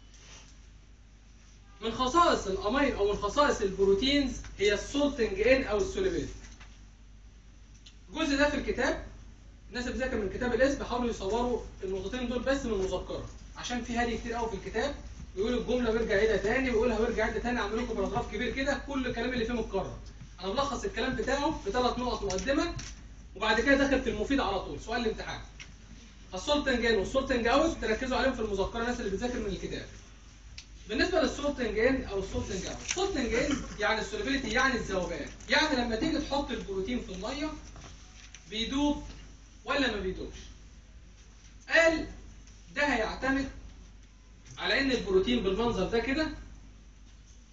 من خصائص الامين او من خصائص البروتينز هي السولتنج ان او السولوبيليتي الجزء ده في الكتاب الناس اللي بتذاكر من كتاب الاسم حاولوا يصوروا النقطتين دول بس من المذكره عشان في هري كتير قوي في الكتاب يقول الجمله ويرجع يعيدها تاني ويقولها ويرجع يعيدها تاني عامل لكم باراجراف كبير كده كل الكلام اللي فيه متكرر انا ملخص الكلام بتاعه في ثلاث نقط مقدمه وبعد كده داخل في المفيد على طول سؤال الامتحان السولتنج ان والسولتنج اوت تركزوا عليهم في المذكره الناس اللي بتذاكر من الكتاب بالنسبه للسولتنج ان او السولتنج اوت السولتنج ان يعني السوليبيليتي يعني الذوبان يعني لما تيجي تحط البروتين في الميه بيدوب ولا ما بيدوبش قال ده هيعتمد على ان البروتين بالمنظر ده كده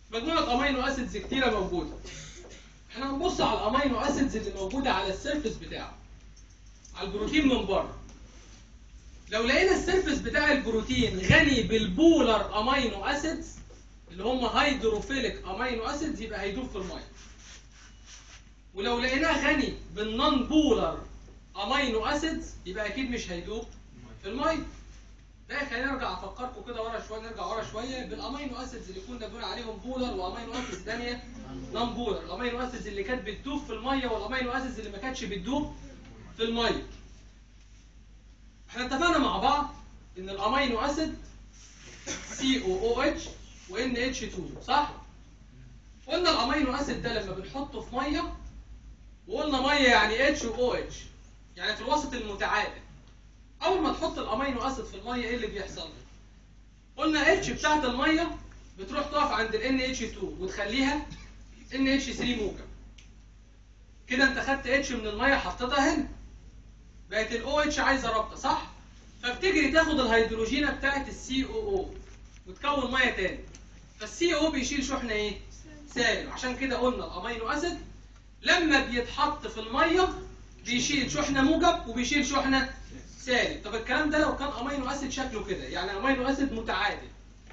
مجموعه امينو اسيدز كتيره موجوده احنا هنبص على الامينو اسيدز اللي موجوده على السيرفس بتاعه على البروتين من بره لو لقينا السيرفس بتاع البروتين غني بالبولر امينو اسيدز اللي هم هيدروفيليك امينو اسيدز يبقى هيدوب في الميه ولو لقيناه غني بالنون بولر امينو اسيدز يبقى اكيد مش هيدوب في الميه ده خلينا نرجع افكركم كده ورا شويه نرجع ورا شويه بالامينو اسيدز اللي كنا بنقول عليهم بولر وامينو اسيدز ثانيه نون بولر الامينو اسيدز اللي كانت بتدوب في الميه والامينو اسيدز اللي ما كانتش بتدوب في الميه احنا اتفقنا مع بعض ان الامينو اسيد سي او او اتش وان اتش 2 صح قلنا الامينو اسيد ده لما بنحطه في ميه وقلنا ميه يعني اتش او اتش يعني في الوسط المتعادل اول ما تحط الامينو اسيد في الميه ايه اللي بيحصل قلنا اتش بتاعت الميه بتروح تقف عند ال اتش 2 وتخليها ان اتش 3 موجب كده انت خدت اتش من الميه حطيتها هنا بقت الاو اتش عايزه رابطه صح فبتجري تاخد الهيدروجينه بتاعت السي او او وتكون ميه تاني فالسي او بيشيل شحنه ايه سالب عشان كده قلنا الامينو اسيد لما بيتحط في الميه بيشيل شحنه موجب وبيشيل شحنه سالب طب الكلام ده لو كان امينو اسيد شكله كده يعني امينو اسيد متعادل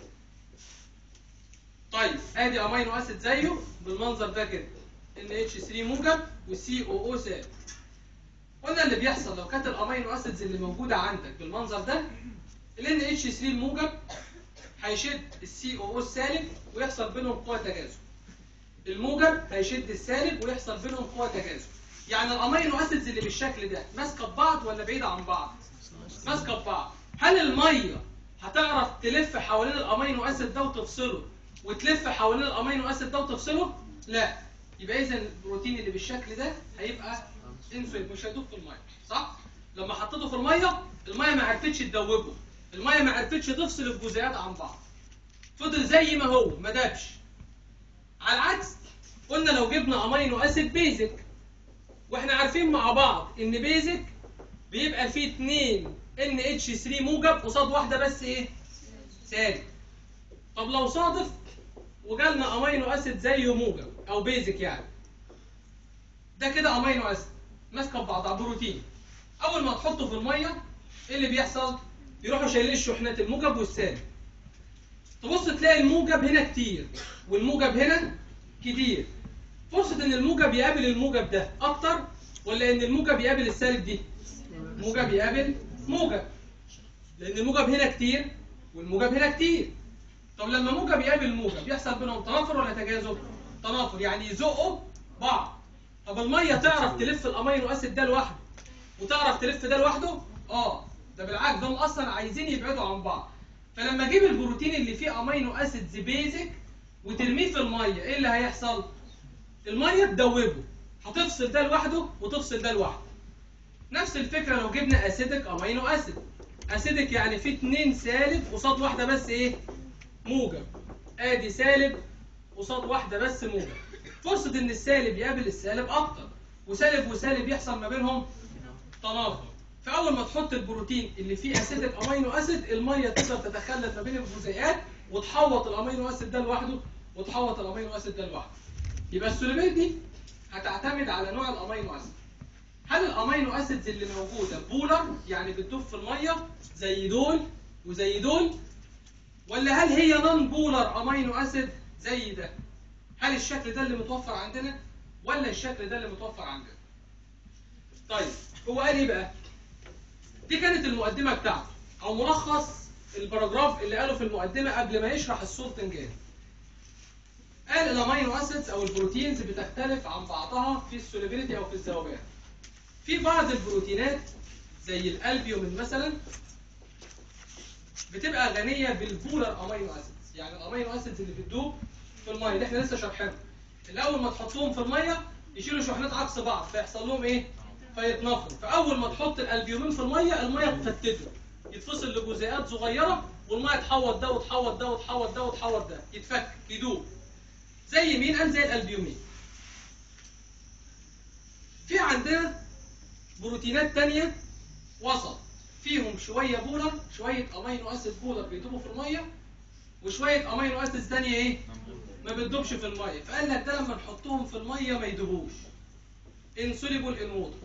طيب ادي امينو اسيد زيه بالمنظر ده كده ان اتش 3 موجب وسي او او سالب قلنا اللي بيحصل لو كانت الامينو اسيدز اللي موجوده عندك بالمنظر ده ال ان اتش 3 الموجب هيشد السي او او السالب ويحصل بينهم قوه تجاذب الموجب هيشد السالب ويحصل بينهم قوه تجاذب يعني الامينو اسيدز اللي بالشكل ده ماسكه ببعض ولا بعيده عن بعض ماسكه ببعض هل الميه هتعرف تلف حوالين الامينو اسيد ده وتفصله وتلف حوالين الامينو اسيد ده وتفصله لا يبقى اذا البروتين اللي بالشكل ده هيبقى انفل مش هيدوب في الميه صح لما حطيته في الميه الميه ما عرفتش تدوبه الميه ما عرفتش تفصل الجزيئات عن بعض فضل زي ما هو ما دابش على العكس قلنا لو جبنا امينو اسيد بيزك واحنا عارفين مع بعض ان بيزك بيبقى فيه 2 ان اتش 3 موجب قصاد واحده بس ايه سالب طب لو صادف وجالنا امينو اسيد زيه موجب او بيزك يعني ده كده امينو اسيد ماسكه ببعضها بروتين اول ما تحطه في الميه ايه اللي بيحصل يروحوا شايلين الشحنات الموجب والسالب تبص تلاقي الموجب هنا كتير والموجب هنا كتير فرصة ان الموجب يقابل الموجب ده اكتر ولا ان الموجب يقابل السالب دي موجب يقابل موجب لان الموجب هنا كتير والموجب هنا كتير طب لما موجب يقابل موجب يحصل بينهم تنافر ولا تجاذب تنافر يعني يزقوا بعض طب الميه تعرف تلف الامينو اسيد ده لوحده وتعرف تلف ده لوحده اه ده بالعكس دول اصلا عايزين يبعدوا عن بعض فلما اجيب البروتين اللي فيه امينو اسيدز بيزك وترميه في الميه ايه اللي هيحصل الميه تدوبه هتفصل ده لوحده وتفصل ده لوحده نفس الفكره لو جبنا اسيدك امينو اسيد اسيدك يعني فيه اتنين سالب قصاد واحده بس ايه موجب ادي سالب قصاد واحده بس موجب فرصه ان السالب يقابل السالب اكتر وسالب وسالب يحصل ما بينهم تنافر فاول ما تحط البروتين اللي فيه اسيتيك امينو اسيد الميه تقدر تتخلل ما بين الجزيئات وتحوط الامينو اسيد ده لوحده وتحوط الامينو اسيد ده لوحده يبقى السوليبيت دي هتعتمد على نوع الامينو اسيد هل الامينو اسيدز اللي موجوده بولر يعني بتدوب في الميه زي دول وزي دول ولا هل هي نون بولر امينو اسيد زي ده هل الشكل ده اللي متوفر عندنا ولا الشكل ده اللي متوفر عندنا طيب هو قال ايه بقى دي كانت المقدمه بتاعته او ملخص الباراجراف اللي قاله في المقدمه قبل ما يشرح السولتنجان قال الامينو اسيدز او البروتينز بتختلف عن بعضها في السوليبيليتي او في الذوبان في بعض البروتينات زي الالبيومين مثلا بتبقى غنيه بالبولر امينو اسيدز يعني الامينو اسيدز اللي بتدوب في الميه اللي احنا لسه شارحينها اللي اول ما تحطهم في الميه يشيلوا شحنات عكس بعض فيحصل لهم ايه فيتنفروا فاول ما تحط الالبيومين في الميه الميه تفتته يتفصل لجزيئات صغيره والميه تحوط ده وتحوط ده وتحوط ده وتحوط ده يتفك يدوب زي مين قال زي الالبيومين في عندنا بروتينات تانية وسط فيهم شوية بولر شوية أمينو أسيد بولر بيدوبوا في المية وشويه امينو اسيدز ثانيه ايه ما بتدوبش في الميه فقال لك ده لما نحطهم في الميه ما يدوبوش انسوليبل ان ووتر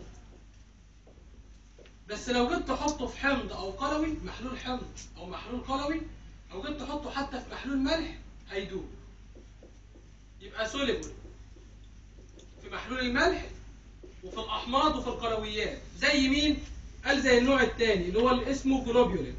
بس لو جيت تحطه في حمض او قلوي محلول حمض او محلول قلوي او جيت تحطه حتى في محلول ملح هيدوب يبقى سوليبل في محلول الملح وفي الاحماض وفي القلويات زي مين قال زي النوع الثاني اللي هو اللي اسمه جلوبيولين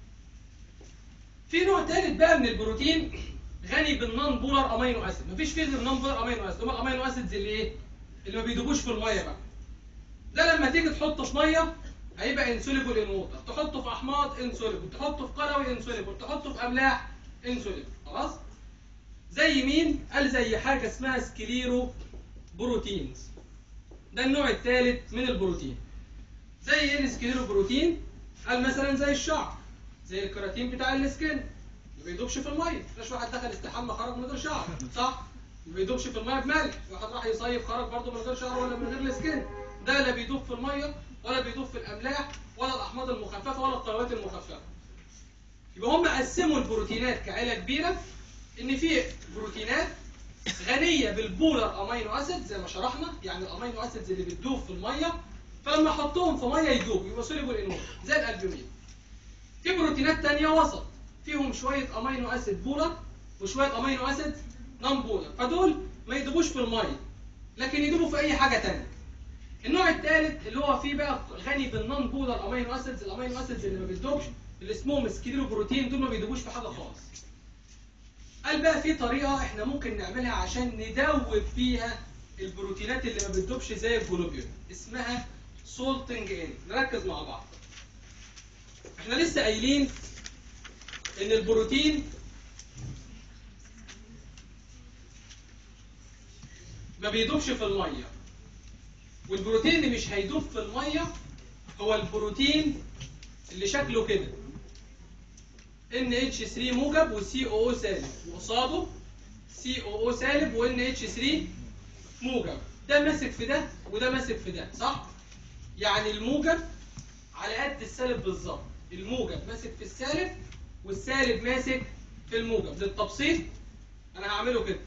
في نوع ثالث بقى من البروتين غني بالنون بولار امينو اسيد مفيش فيه غير نون بولار امينو اسيد هم الامينو اسيدز اللي ايه اللي ما بيدوبوش في الميه بقى ده لما تيجي تحطه في ميه هيبقى انسوليبل ان ووتر تحطه في احماض انسوليبل تحطه في قلوي انسوليبل تحطه في املاح انسوليبل خلاص زي مين قال زي حاجه اسمها سكليرو بروتينز ده النوع الثالث من البروتين زي ايه السكليرو بروتين قال مثلا زي الشعر زي الكراتين بتاع السكن ما بيدوبش في الميه مفيش واحد دخل استحمى خرج من غير شعر صح ما بيدوبش في الميه بملح واحد راح يصيف خرج برضه من غير شعر ولا من غير السكن ده لا بيدوب في الميه ولا بيدوب في الاملاح ولا الاحماض المخففه ولا القنوات المخففه يبقى هم قسموا البروتينات كعيله كبيره ان في بروتينات غنيه بالبولر امينو اسيد زي ما شرحنا يعني الامينو اسيدز اللي بتدوب في الميه فلما احطهم في ميه يدوب يبقى سوليبل انور زي الالبومين في بروتينات تانية وسط فيهم شويه امينو اسيد بولر وشويه امينو اسيد نون بولر فدول ما يدوبوش في الميه لكن يدوبوا في اي حاجه تانية النوع الثالث اللي هو فيه بقى غني بالنون بولر امينو اسيدز الامينو اسيدز اللي ما بتدوبش اللي اسمهم سكيلو بروتين دول ما بيدوبوش في حاجه خالص قال بقى في طريقه احنا ممكن نعملها عشان ندوب فيها البروتينات اللي ما بتدوبش زي الجلوبيول اسمها سولتنج ان نركز مع بعض احنا لسه قايلين ان البروتين ما بيدوبش في الميه والبروتين اللي مش هيدوب في الميه هو البروتين اللي شكله كده NH3 موجب و COO سالب وقصاده COO سالب و NH3 موجب ده ماسك في ده وده ماسك في ده صح؟ يعني الموجب على قد السالب بالظبط الموجب ماسك في السالب والسالب ماسك في الموجب للتبسيط انا هعمله كده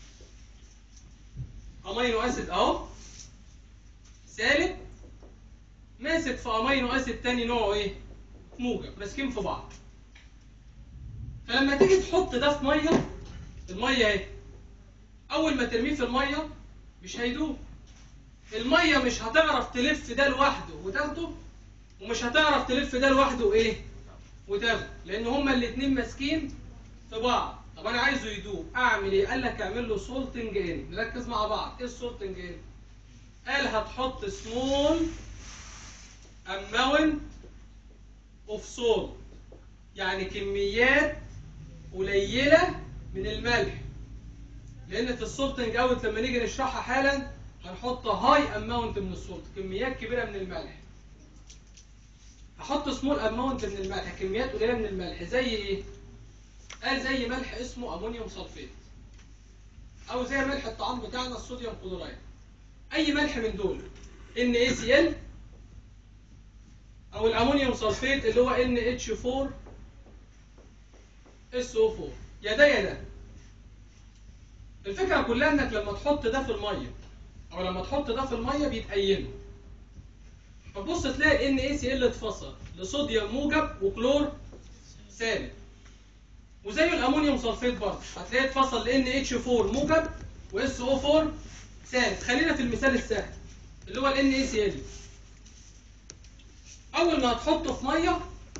امينو اسيد اهو سالب ماسك في امينو اسيد تاني نوعه ايه موجب ماسكين في بعض فلما تيجي تحط ده في ميه الميه اهي اول ما ترميه في الميه مش هيدوب الميه مش هتعرف تلف ده لوحده وتاخده ومش هتعرف تلف ده لوحده وايه وتاخده لان هما الاتنين ماسكين في بعض طب انا عايزه يدوب اعمل ايه قال لك اعمل له سولتنج ان نركز مع بعض ايه السولتنج ان قال هتحط سمول amount اوف سولت يعني كميات قليله من الملح لان في السولتنج اوت لما نيجي نشرحها حالا هنحط هاي اماونت من السولت كميات كبيره من الملح هحط سمول اماونت من الملح كميات قليله من الملح زي ايه قال زي ملح اسمه امونيوم سلفيت او زي ملح الطعام بتاعنا الصوديوم كلورايد اي ملح من دول NaCl او الامونيوم سلفيت اللي هو NH4 SO4 يا ده يا ده الفكره كلها انك لما تحط ده في الميه او لما تحط ده في الميه بيتأينوا فتبص تلاقي ان اي سي ال اتفصل لصوديوم موجب وكلور سالب وزي الامونيوم سلفيت برضه هتلاقيه اتفصل لان اتش 4 موجب واس او 4 سالب خلينا في المثال السهل اللي هو الان اي سي ال اول ما هتحطه في ميه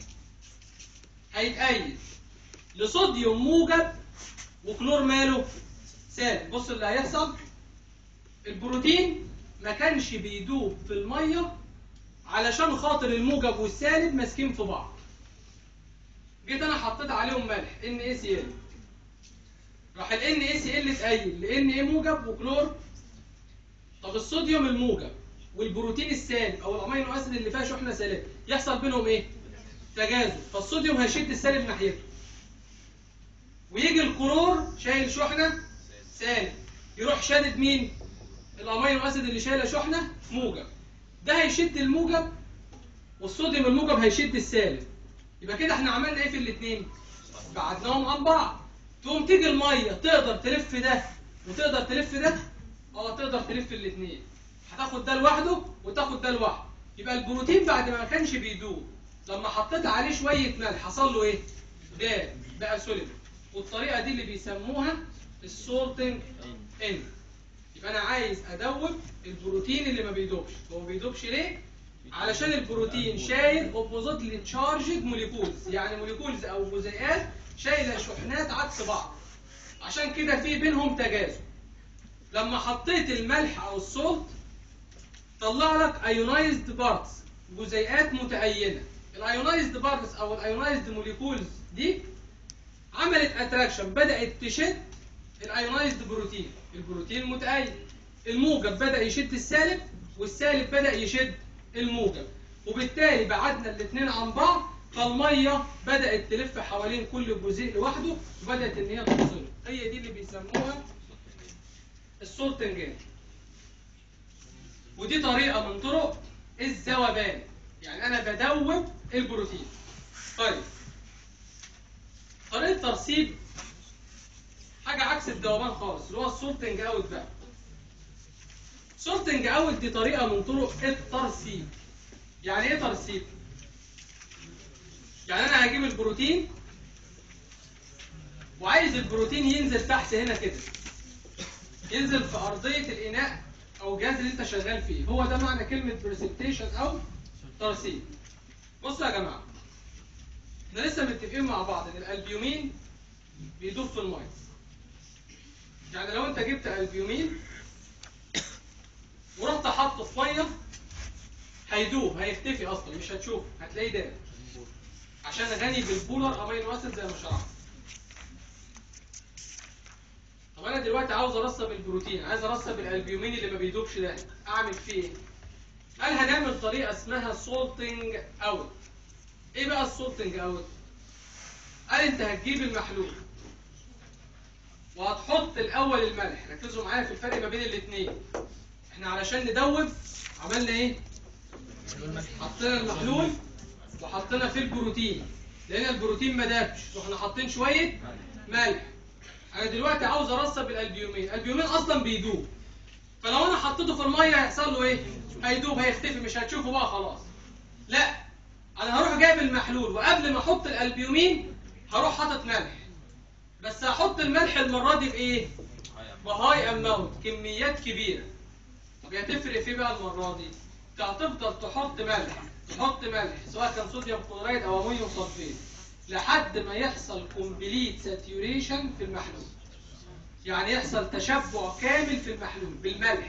هيتأيد لصوديوم موجب وكلور ماله سالب بص اللي هيحصل البروتين ما كانش بيدوب في الميه علشان خاطر الموجب والسالب ماسكين في بعض جيت انا حطيت عليهم ملح ان اي سي ال راح ال ان اي سي ال اتقيل لان ايه موجب وكلور طب الصوديوم الموجب والبروتين السالب او الامينو اسيد اللي فيها شحنه سالبه يحصل بينهم ايه تجاذب فالصوديوم هيشد السالب ناحيته ويجي الكلور شايل شحنه سالب يروح شادد مين الامينو اسيد اللي شايله شحنه موجب ده هيشد الموجب والصوديوم الموجب هيشد السالب يبقى كده احنا عملنا ايه في الاثنين بعدناهم عن بعض تقوم تيجي الميه تقدر تلف ده وتقدر تلف ده اه تقدر تلف الاثنين هتاخد ده لوحده وتاخد ده لوحده يبقى البروتين بعد ما كانش بيدوب لما حطيت عليه شويه ملح حصل له ايه داب بقى سوليد والطريقه دي اللي بيسموها السولتنج ان يبقى انا عايز ادوب البروتين اللي ما بيدوبش هو ما بيدوبش ليه علشان البروتين شايل اوبوزيتلي تشارجد موليكولز يعني موليكولز او جزيئات شايله شحنات عكس بعض عشان كده في بينهم تجاذب لما حطيت الملح او السولت طلع لك ايونايزد بارتس جزيئات متأينة الايونايزد بارتس او الايونايزد موليكولز دي عملت اتراكشن بدأت تشد الايونايزد بروتين البروتين متأين الموجب بدأ يشد السالب والسالب بدأ يشد الموجب وبالتالي بعدنا الاثنين عن بعض فالميه بدأت تلف حوالين كل جزيء لوحده وبدأت ان هي تفصله هي دي اللي بيسموها السولتنجان ودي طريقة من طرق الذوبان يعني أنا بدوب البروتين طيب طريقة ترسيب حاجة عكس الذوبان خالص اللي هو السورتنج اوت بقى سورتنج اوت دي طريقة من طرق الترسيب يعني ايه ترسيب؟ يعني أنا هجيب البروتين وعايز البروتين ينزل تحت هنا كده ينزل في أرضية الإناء او الجهاز اللي انت شغال فيه هو ده معنى كلمه بريسبتيشن او ترسيب بصوا يا جماعه احنا لسه متفقين مع بعض ان الالبيومين بيدوب في الميه يعني لو انت جبت البيومين ورحت حاطه في ميه هيدوب هيختفي اصلا مش هتشوفه هتلاقيه داب عشان غني بالبولر امينو اسيد زي ما شرحت طب انا دلوقتي عاوز ارسب البروتين عايز ارسب الالبيومين اللي ما بيدوبش ده اعمل فيه ايه قال هنعمل طريقه اسمها سولتنج اوت ايه بقى السولتنج اوت قال انت هتجيب المحلول وهتحط الاول الملح ركزوا معايا في الفرق ما بين الاثنين احنا علشان ندوب عملنا ايه حطينا المحلول وحطينا فيه البروتين لان البروتين ما دابش رحنا حاطين شويه ملح انا دلوقتي عاوز ارسب الالبيومين الالبيومين اصلا بيدوب فلو انا حطيته في الميه هيحصل له ايه هيدوب هيختفي مش هتشوفه بقى خلاص لا انا هروح جايب المحلول وقبل ما احط الالبيومين هروح حاطط ملح بس هحط الملح المره دي بايه بهاي اماونت كميات كبيره طب هتفرق في إيه بقى المره دي انت هتفضل تحط ملح تحط ملح سواء كان صوديوم كلورايد او امونيوم صلفيت لحد ما يحصل كومبليت ساتيوريشن في المحلول يعني يحصل تشبع كامل في المحلول بالملح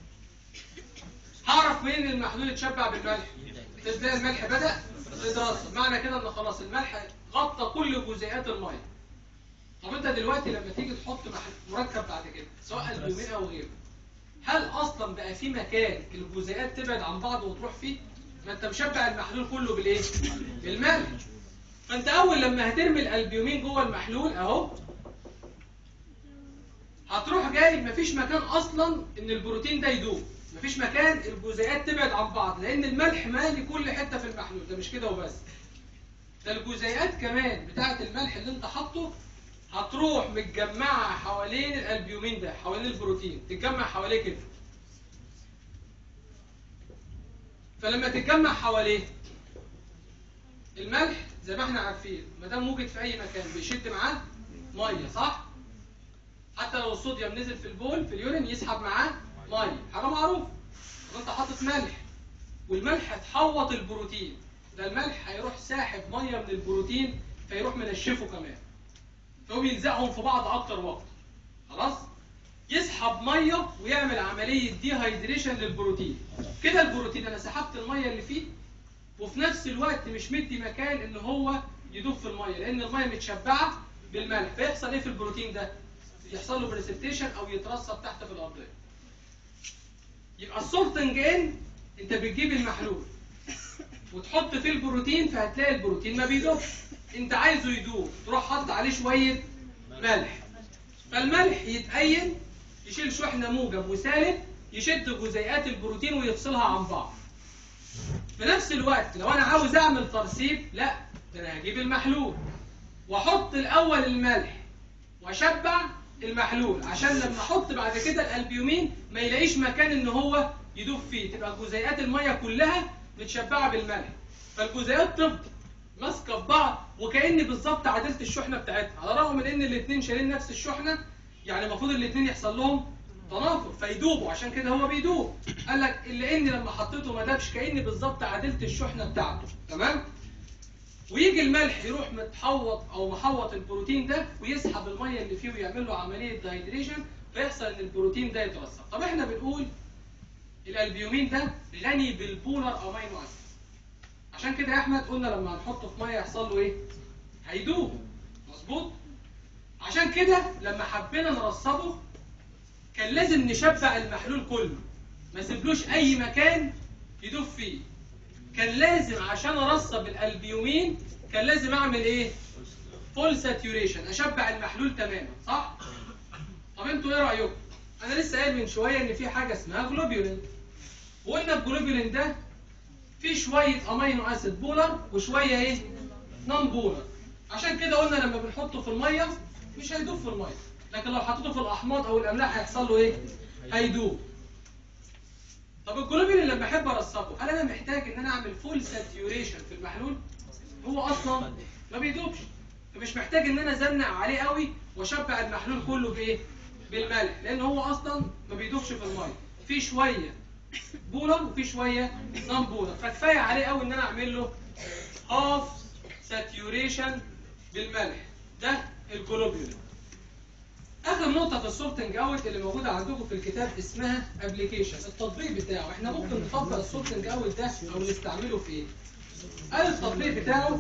هعرف منين المحلول اتشبع بالملح تلاقي الملح بدأ يترسب معنى كده ان خلاص الملح غطى كل جزيئات الميه طب انت دلوقتي لما تيجي تحط مح- مركب بعد كده سواء البيومين او غيره هل اصلا بقى في مكان الجزيئات تبعد عن بعض وتروح فيه ما انت مشبع المحلول كله بالايه بالملح فانت اول لما هترمي الالبيومين جوه المحلول اهو هتروح جايب مفيش مكان اصلا ان البروتين ده يدوب مفيش مكان الجزيئات تبعد عن بعض لان الملح مالي كل حته في المحلول ده مش كده وبس ده الجزيئات كمان بتاعه الملح اللي انت حاطه هتروح متجمعه حوالين الالبيومين ده حوالين البروتين تتجمع حواليه كده فلما تتجمع حواليه الملح زي ما احنا عارفين ما دام موجود في اي مكان بيشد معاه ميه صح حتى لو الصوديوم نزل في البول في اليورين يسحب معاه ميه حاجه معروفه طب انت حاطط ملح والملح اتحوط البروتين ده الملح هيروح ساحب ميه من البروتين فيروح منشفه كمان فهو يلزقهم في بعض اكتر وقت خلاص يسحب ميه ويعمل عمليه دي هيدريشن للبروتين كده البروتين انا سحبت الميه اللي فيه وفي نفس الوقت مش مدي مكان ان هو يدوب في الميه لان الميه متشبعه بالملح فيحصل ايه في البروتين ده يحصل له بريسبتيشن او يترسب تحت في الارضيه يبقى السورتنج ان انت بتجيب المحلول وتحط فيه البروتين فهتلاقي البروتين ما بيدوبش انت عايزه يدوب تروح حاطط عليه شويه ملح فالملح يتأين يشيل شحنه موجب وسالب يشد جزيئات البروتين ويفصلها عن بعض في نفس الوقت لو انا عاوز اعمل ترسيب لا ده انا هجيب المحلول واحط الاول الملح واشبع المحلول عشان لما احط بعد كده الالبيومين ما يلاقيش مكان ان هو يدوب فيه تبقى جزيئات الميه كلها متشبعه بالملح فالجزيئات تفضل ماسكه في بعض وكاني بالظبط عدلت الشحنه بتاعتها على الرغم من ان الاثنين شايلين نفس الشحنه يعني المفروض الاثنين يحصل لهم تنافر فيدوبوا عشان كده هو بيدوب قال لك الا اني لما حطيته ما دابش كاني بالظبط عدلت الشحنه بتاعته تمام ويجي الملح يروح متحوط او محوط البروتين ده ويسحب الميه اللي فيه ويعمل له عمليه دايدريشن فيحصل ان البروتين ده يترسب طب احنا بنقول الالبيومين ده غني بالبولر امينو اسيد عشان كده يا احمد قلنا لما هنحطه في ميه يحصل له ايه هيدوب مظبوط عشان كده لما حبينا نرسبه كان لازم نشبع المحلول كله ما سيبلوش اي مكان يدوب فيه كان لازم عشان ارسب الالبيومين كان لازم اعمل ايه فول ساتيوريشن اشبع المحلول تماما صح طب انتوا ايه رايكم انا لسه قايل من شويه ان في حاجه اسمها جلوبيولين وقلنا الجلوبيولين ده فيه شويه امينو اسيد بولر وشويه ايه نون بولر عشان كده قلنا لما بنحطه في الميه مش هيدوب في الميه لكن لو حطيته في الاحماض او الاملاح هيحصل له ايه هيدوب طب الجلوبين لما احب ارسبه هل انا محتاج ان انا اعمل فول ساتيوريشن في المحلول هو اصلا ما بيدوبش فمش محتاج ان انا ازنق عليه قوي واشبع المحلول كله بايه بالملح لان هو اصلا ما بيدوبش في الميه في شويه بولر وفي شويه نون بولر فكفايه عليه قوي ان انا اعمل له هاف ساتيوريشن بالملح ده الجلوبين اخر نقطه في السورتنج اوت اللي موجوده عندكم في الكتاب اسمها ابلكيشن التطبيق بتاعه احنا ممكن نطبق السورتنج اوت ده او نستعمله في ايه قال التطبيق بتاعه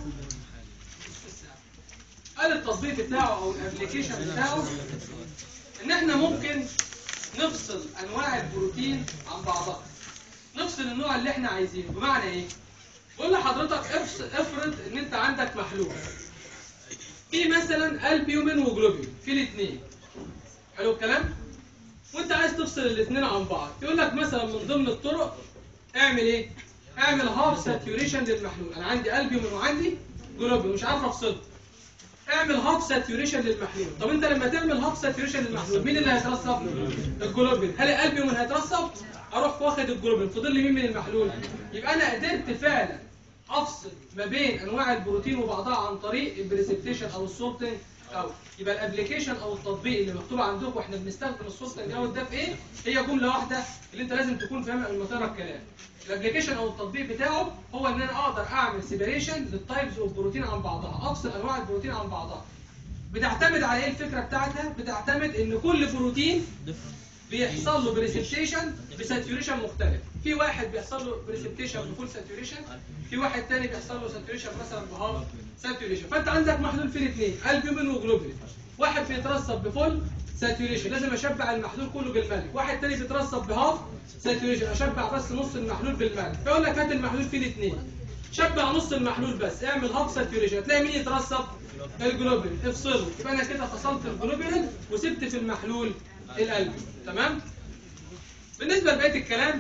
قال التطبيق بتاعه او الابلكيشن بتاعه ان احنا ممكن نفصل انواع البروتين عن بعضها نفصل النوع اللي احنا عايزينه بمعنى ايه بقول لحضرتك افصل افرض ان انت عندك محلول في مثلا البيومين وجلوبين في الاثنين حلو الكلام وانت عايز تفصل الاثنين عن بعض يقول لك مثلا من ضمن الطرق اعمل ايه اعمل هاف ساتيوريشن للمحلول انا عندي البيومين وعندي جلوبين مش عارف افصله اعمل هاف ساتيوريشن للمحلول طب انت لما تعمل هاف ساتيوريشن للمحلول مين اللي هيترسب الجلوبين هل الالبيومين هيترسب اروح واخد الجلوبين فاضل لي مين من المحلول يبقى انا قدرت فعلا افصل ما بين انواع البروتين وبعضها عن طريق البريسبتيشن او السورتنج او يبقى الابلكيشن او التطبيق اللي مكتوب عندكم واحنا بنستخدم السورتنج اوت ده في ايه هي جمله واحده اللي انت لازم تكون فاهمها قبل ما تقرا الكلام الابلكيشن او التطبيق بتاعه هو ان انا اقدر اعمل سيبريشن للتايبز اوف بروتين عن بعضها افصل انواع البروتين عن بعضها بتعتمد على ايه الفكره بتاعتها بتعتمد ان كل بروتين بيحصل له بريسبتيشن بساتيوريشن مختلف في واحد بيحصل له بريسبتيشن بفول ساتيوريشن في واحد تاني بيحصل له ساتيوريشن مثلا بهاف ساتيوريشن فانت عندك محلول في الاثنين البيومين وجلوبين واحد بيترسب بفول ساتيوريشن لازم اشبع المحلول كله بالملح واحد تاني بيترسب بهاف ساتيوريشن اشبع بس نص المحلول بالملح فيقول لك هات المحلول في الاثنين شبع نص المحلول بس اعمل هاف ساتيوريشن هتلاقي مين يترسب الجلوبين افصله يبقى انا كده فصلت الجلوبين وسبت في المحلول القلب تمام بالنسبه لبقيه الكلام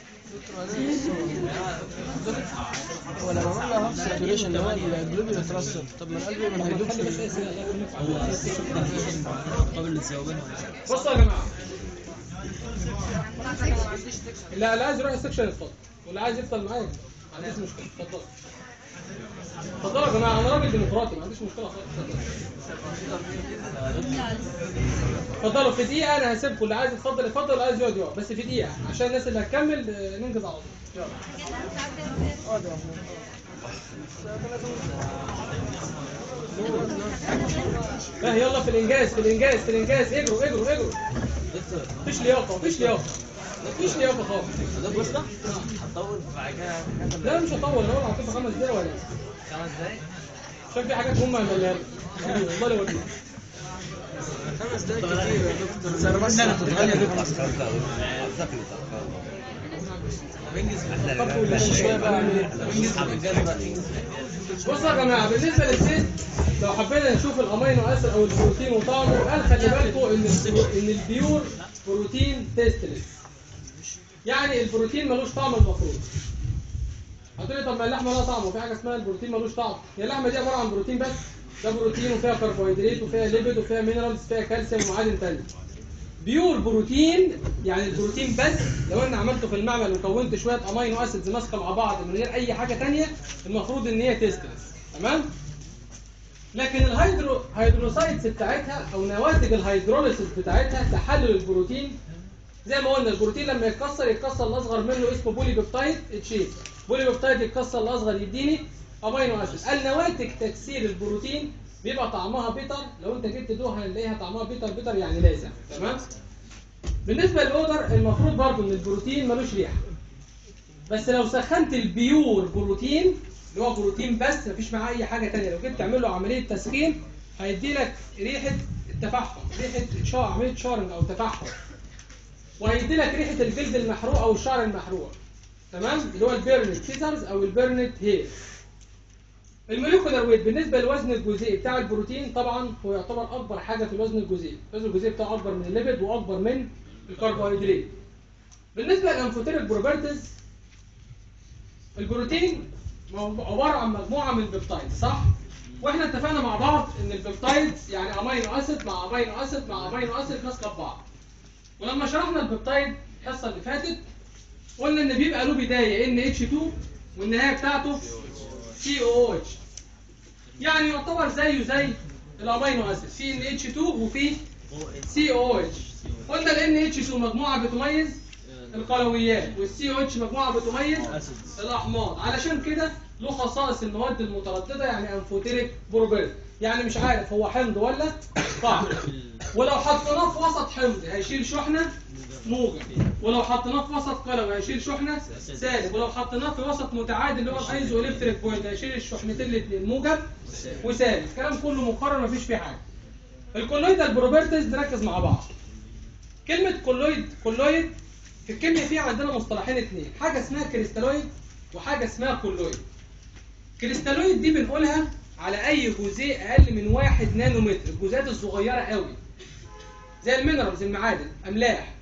هو لما عملنا هاف ساتوريشن اللي هو الجلوبين اترسب طب ما القلب ما هيدوبش قبل الذوبان بصوا يا جماعه لا لا عايز يروح السكشن اتفضل واللي عايز يفضل معايا ما عنديش مشكله اتفضل اتفضلوا يا جماعه انا راجل ديمقراطي ما عنديش مشكله خالص اتفضل. اتفضلوا في دقيقه انا هسيبكم اللي عايز يتفضل يتفضل واللي عايز يقعد يقعد بس في دقيقه عشان الناس اللي هتكمل آه، ننجز على طول يلا لا يلا في الانجاز في الانجاز في الانجاز اجروا اجروا اجروا مفيش لياقه مفيش لياقه مفيش لياقه خالص بص ده هتطول بعد كده لا مش هطول انا هعطيكم خمس دقايق ولا خمس دقايق عشان في حاجات مهمه هنقولها لك والله لا اوريك خمس دقايق كتير يا دكتور زي ما احنا تتغير اتأخرت أوي أعتقد اتأخرت بنجز احنا شويه بقى اعمل ايه بنجز على الجد بقى انجز بصوا يا جماعه بالنسبه للزيت لو حبينا نشوف الامينو اسيد او البروتين وطعمه قال خلي بالكم ان البرو- ان البيور بروتين تيستلس يعني البروتين ملوش طعم المفروض هتقولي طب ما اللحمه لها طعم وفي حاجه اسمها البروتين ملوش طعم هي اللحمه دي عباره عن بروتين بس ده بروتين وفيها كربوهيدرات وفيها ليبيد وفيها مينرالز فيها كالسيوم ومعادن تانية بيور بروتين يعني البروتين بس لو انا عملته في المعمل وكونت شويه امينو اسيدز ماسكه مع بعض من غير اي حاجه تانية المفروض ان هي تسترس تمام لكن الهيدرو هيدروسايتس بتاعتها او نواتج الهيدروليسيس بتاعتها تحلل البروتين زي ما قلنا البروتين لما يتكسر يتكسر الاصغر منه اسمه بولي بيبتايد تشين بولي بيبتايد يتكسر الاصغر يديني امينو اسيد النواتج تكسير البروتين بيبقى طعمها بيتر لو انت جبت دوها هنلاقيها طعمها بيتر بيتر يعني لاذع تمام بالنسبه للاودر المفروض برضو ان البروتين ملوش ريحه بس لو سخنت البيور بروتين اللي هو بروتين بس مفيش معاه اي حاجه تانية لو جيت تعمل له عمليه تسخين هيدي لك ريحه التفحم ريحه شا عمليه شارنج او تفحم وهيدي لك ريحه الجلد المحروق او الشعر المحروق تمام اللي هو البيرنت سيزرز او البيرنت هير الموليكولار ويت بالنسبه للوزن الجزيئي بتاع البروتين طبعا هو يعتبر اكبر حاجه في الوزن الجزيئي الوزن الجزيئي بتاعه اكبر من الليبيد واكبر من الكربوهيدرات بالنسبه للانفوتيريك بروبرتيز البروتين مو- عباره عن مجموعه من البيبتايد صح واحنا اتفقنا مع بعض ان البيبتايد يعني امينو اسيد مع امينو اسيد مع امينو اسيد ماسكه في بعض ولما شرحنا البيبتايد الحصه اللي فاتت قلنا ان بيبقى له بدايه ان اتش 2 والنهايه بتاعته سي او اتش يعني يعتبر زيه زي الامينو اسيد في ان اتش 2 وفي سي او اتش قلنا الان اتش 2 مجموعه بتميز القلويات والسي او اتش مجموعه بتميز الاحماض علشان كده له خصائص المواد المتردده يعني انفوتيريك بروبيرت يعني مش عارف هو حمض ولا قاع ولو حطيناه في وسط حمض هيشيل شحنه موجب ولو حطيناه في وسط قلوي هيشيل شحنه سالب ولو حطيناه في وسط متعادل اللي هو الايزو الكتريك بوينت هيشيل الشحنتين الاثنين موجب وسالب الكلام كله مقرر مفيش فيه حاجه الكولويدال بروبرتيز نركز مع بعض كلمه كولويد كولويد في الكيمياء فيها عندنا مصطلحين اثنين حاجه اسمها كريستالويد وحاجه اسمها كولويد كريستالويد دي بنقولها على اي جزيء اقل من واحد نانومتر الجزيئات الصغيره قوي زي المينرالز المعادن املاح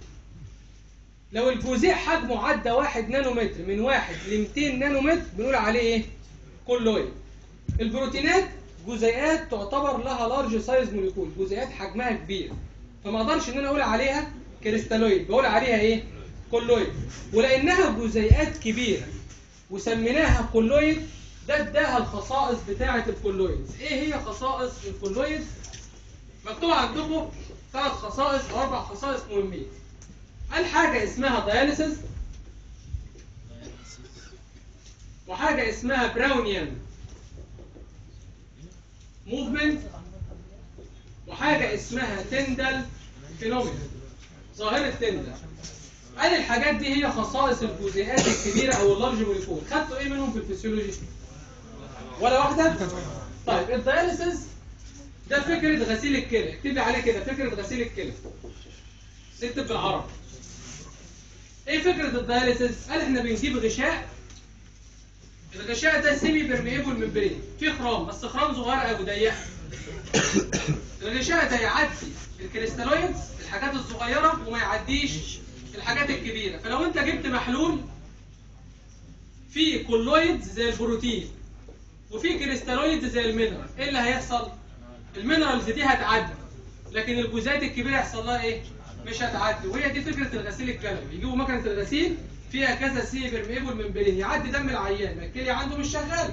لو الجزيء حجمه عدى واحد نانومتر من واحد ل 200 نانومتر بنقول عليه ايه كولويد البروتينات جزيئات تعتبر لها لارج سايز موليكول جزيئات حجمها كبير فما اقدرش ان انا اقول عليها كريستالويد بقول عليها ايه كولويد ولانها جزيئات كبيره وسميناها كولويد ده اداها الخصائص بتاعه الكولويد ايه هي خصائص الكولويد مكتوب عندكم ثلاث خصائص او اربع خصائص مهمين قال حاجه اسمها دياليسيس وحاجه اسمها براونيان موفمنت وحاجه اسمها تندل فينومينا ظاهره تندل قال الحاجات دي هي خصائص الجزيئات الكبيره او اللارج موليكول خدتوا ايه منهم في الفسيولوجي ولا واحده طيب الدياليسيس ده فكره غسيل الكلى اكتبي عليه كده فكره غسيل الكلى نكتب بالعربي ايه فكره الدياليسيس قال احنا بنجيب غشاء الغشاء ده سيمي بيرميبل ممبرين فيه خرام بس خرام صغيره قوي ضيقه الغشاء ده يعدي الكريستالويدز الحاجات الصغيره وما يعديش الحاجات الكبيره فلو انت جبت محلول فيه كولويدز زي البروتين وفيه كريستالويدز زي المينرال ايه اللي هيحصل المينرالز دي هتعدي لكن الجزيئات الكبيره يحصل لها ايه مش هتعدي وهي دي فكره الغسيل الكلوي يجيبوا مكنه الغسيل فيها كذا سي بيرميبل ممبرين يعدي دم العيان ما الكليه عنده مش شغاله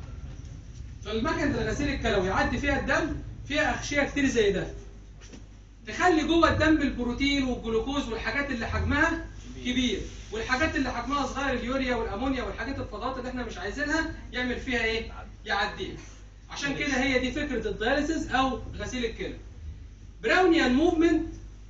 فالمكنه الغسيل الكلوي يعدي فيها الدم فيها اغشيه كتير زي ده تخلي جوه الدم البروتين والجلوكوز والحاجات اللي حجمها كبير والحاجات اللي حجمها صغير اليوريا والامونيا والحاجات الفضلات اللي احنا مش عايزينها يعمل فيها ايه يعديها عشان كده هي دي فكره الدياليسيس او غسيل الكلى براونيان موفمنت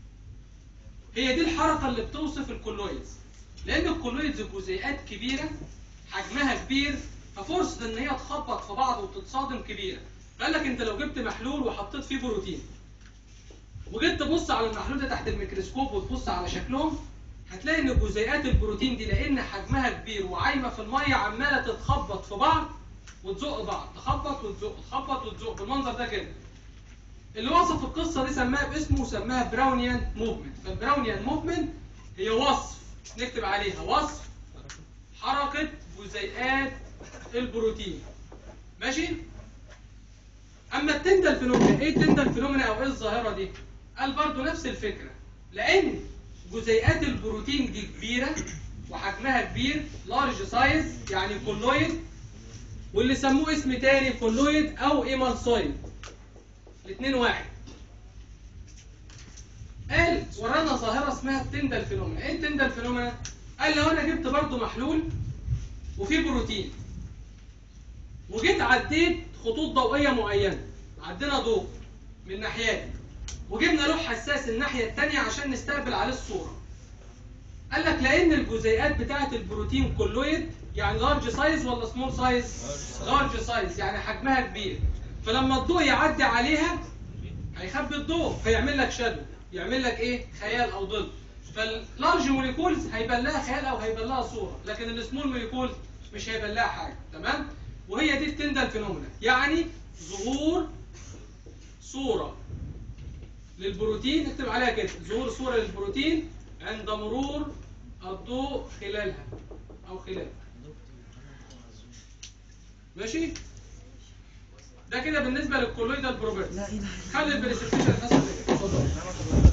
هي دي الحركه اللي بتوصف الكولويدز لان الكولويدز جزيئات كبيره حجمها كبير ففرصه ان هي تخبط في بعض وتتصادم كبيره قال لك انت لو جبت محلول وحطيت فيه بروتين وجيت تبص على المحلول ده تحت الميكروسكوب وتبص على شكلهم هتلاقي ان جزيئات البروتين دي لان حجمها كبير وعايمه في الميه عماله تتخبط في بعض وتزق بعض تخبط وتزق تخبط وتزق بالمنظر ده كده اللي وصف القصه دي سماها باسمه وسماها براونيان موفمنت فالبراونيان موفمنت هي وصف نكتب عليها وصف حركه جزيئات البروتين ماشي اما التندل فينومينا ايه التندل فينومينا او ايه الظاهره دي قال برضو نفس الفكره لان جزيئات البروتين دي كبيره وحجمها كبير لارج سايز يعني كولويد واللي سموه اسم تاني كولويد او ايمالسويد الاثنين واحد قال ورانا ظاهره اسمها التندل فينومينا ايه التندل فينومينا قال لو انا جبت برضو محلول وفيه بروتين وجيت عديت خطوط ضوئيه معينه عدينا ضوء من ناحيات وجبنا لوح حساس الناحيه الثانيه عشان نستقبل عليه الصوره قال لك لان الجزيئات بتاعه البروتين كولويد يعني لارج سايز ولا سمول سايز لارج سايز يعني حجمها كبير فلما الضوء يعدي عليها هيخبي الضوء فيعمل لك شادو يعمل لك ايه خيال او ظل فاللارج موليكولز هيبان لها خيال او هيبان لها صوره لكن السمول موليكولز مش هيبان لها حاجه تمام وهي دي التندل فينومينا يعني ظهور صوره للبروتين اكتب عليها كده ظهور صوره للبروتين عند مرور الضوء خلالها او خلالها ماشي ده كده بالنسبه للكولويدال بروبرتي خلي البريسبتيشن الحصه دي اتفضل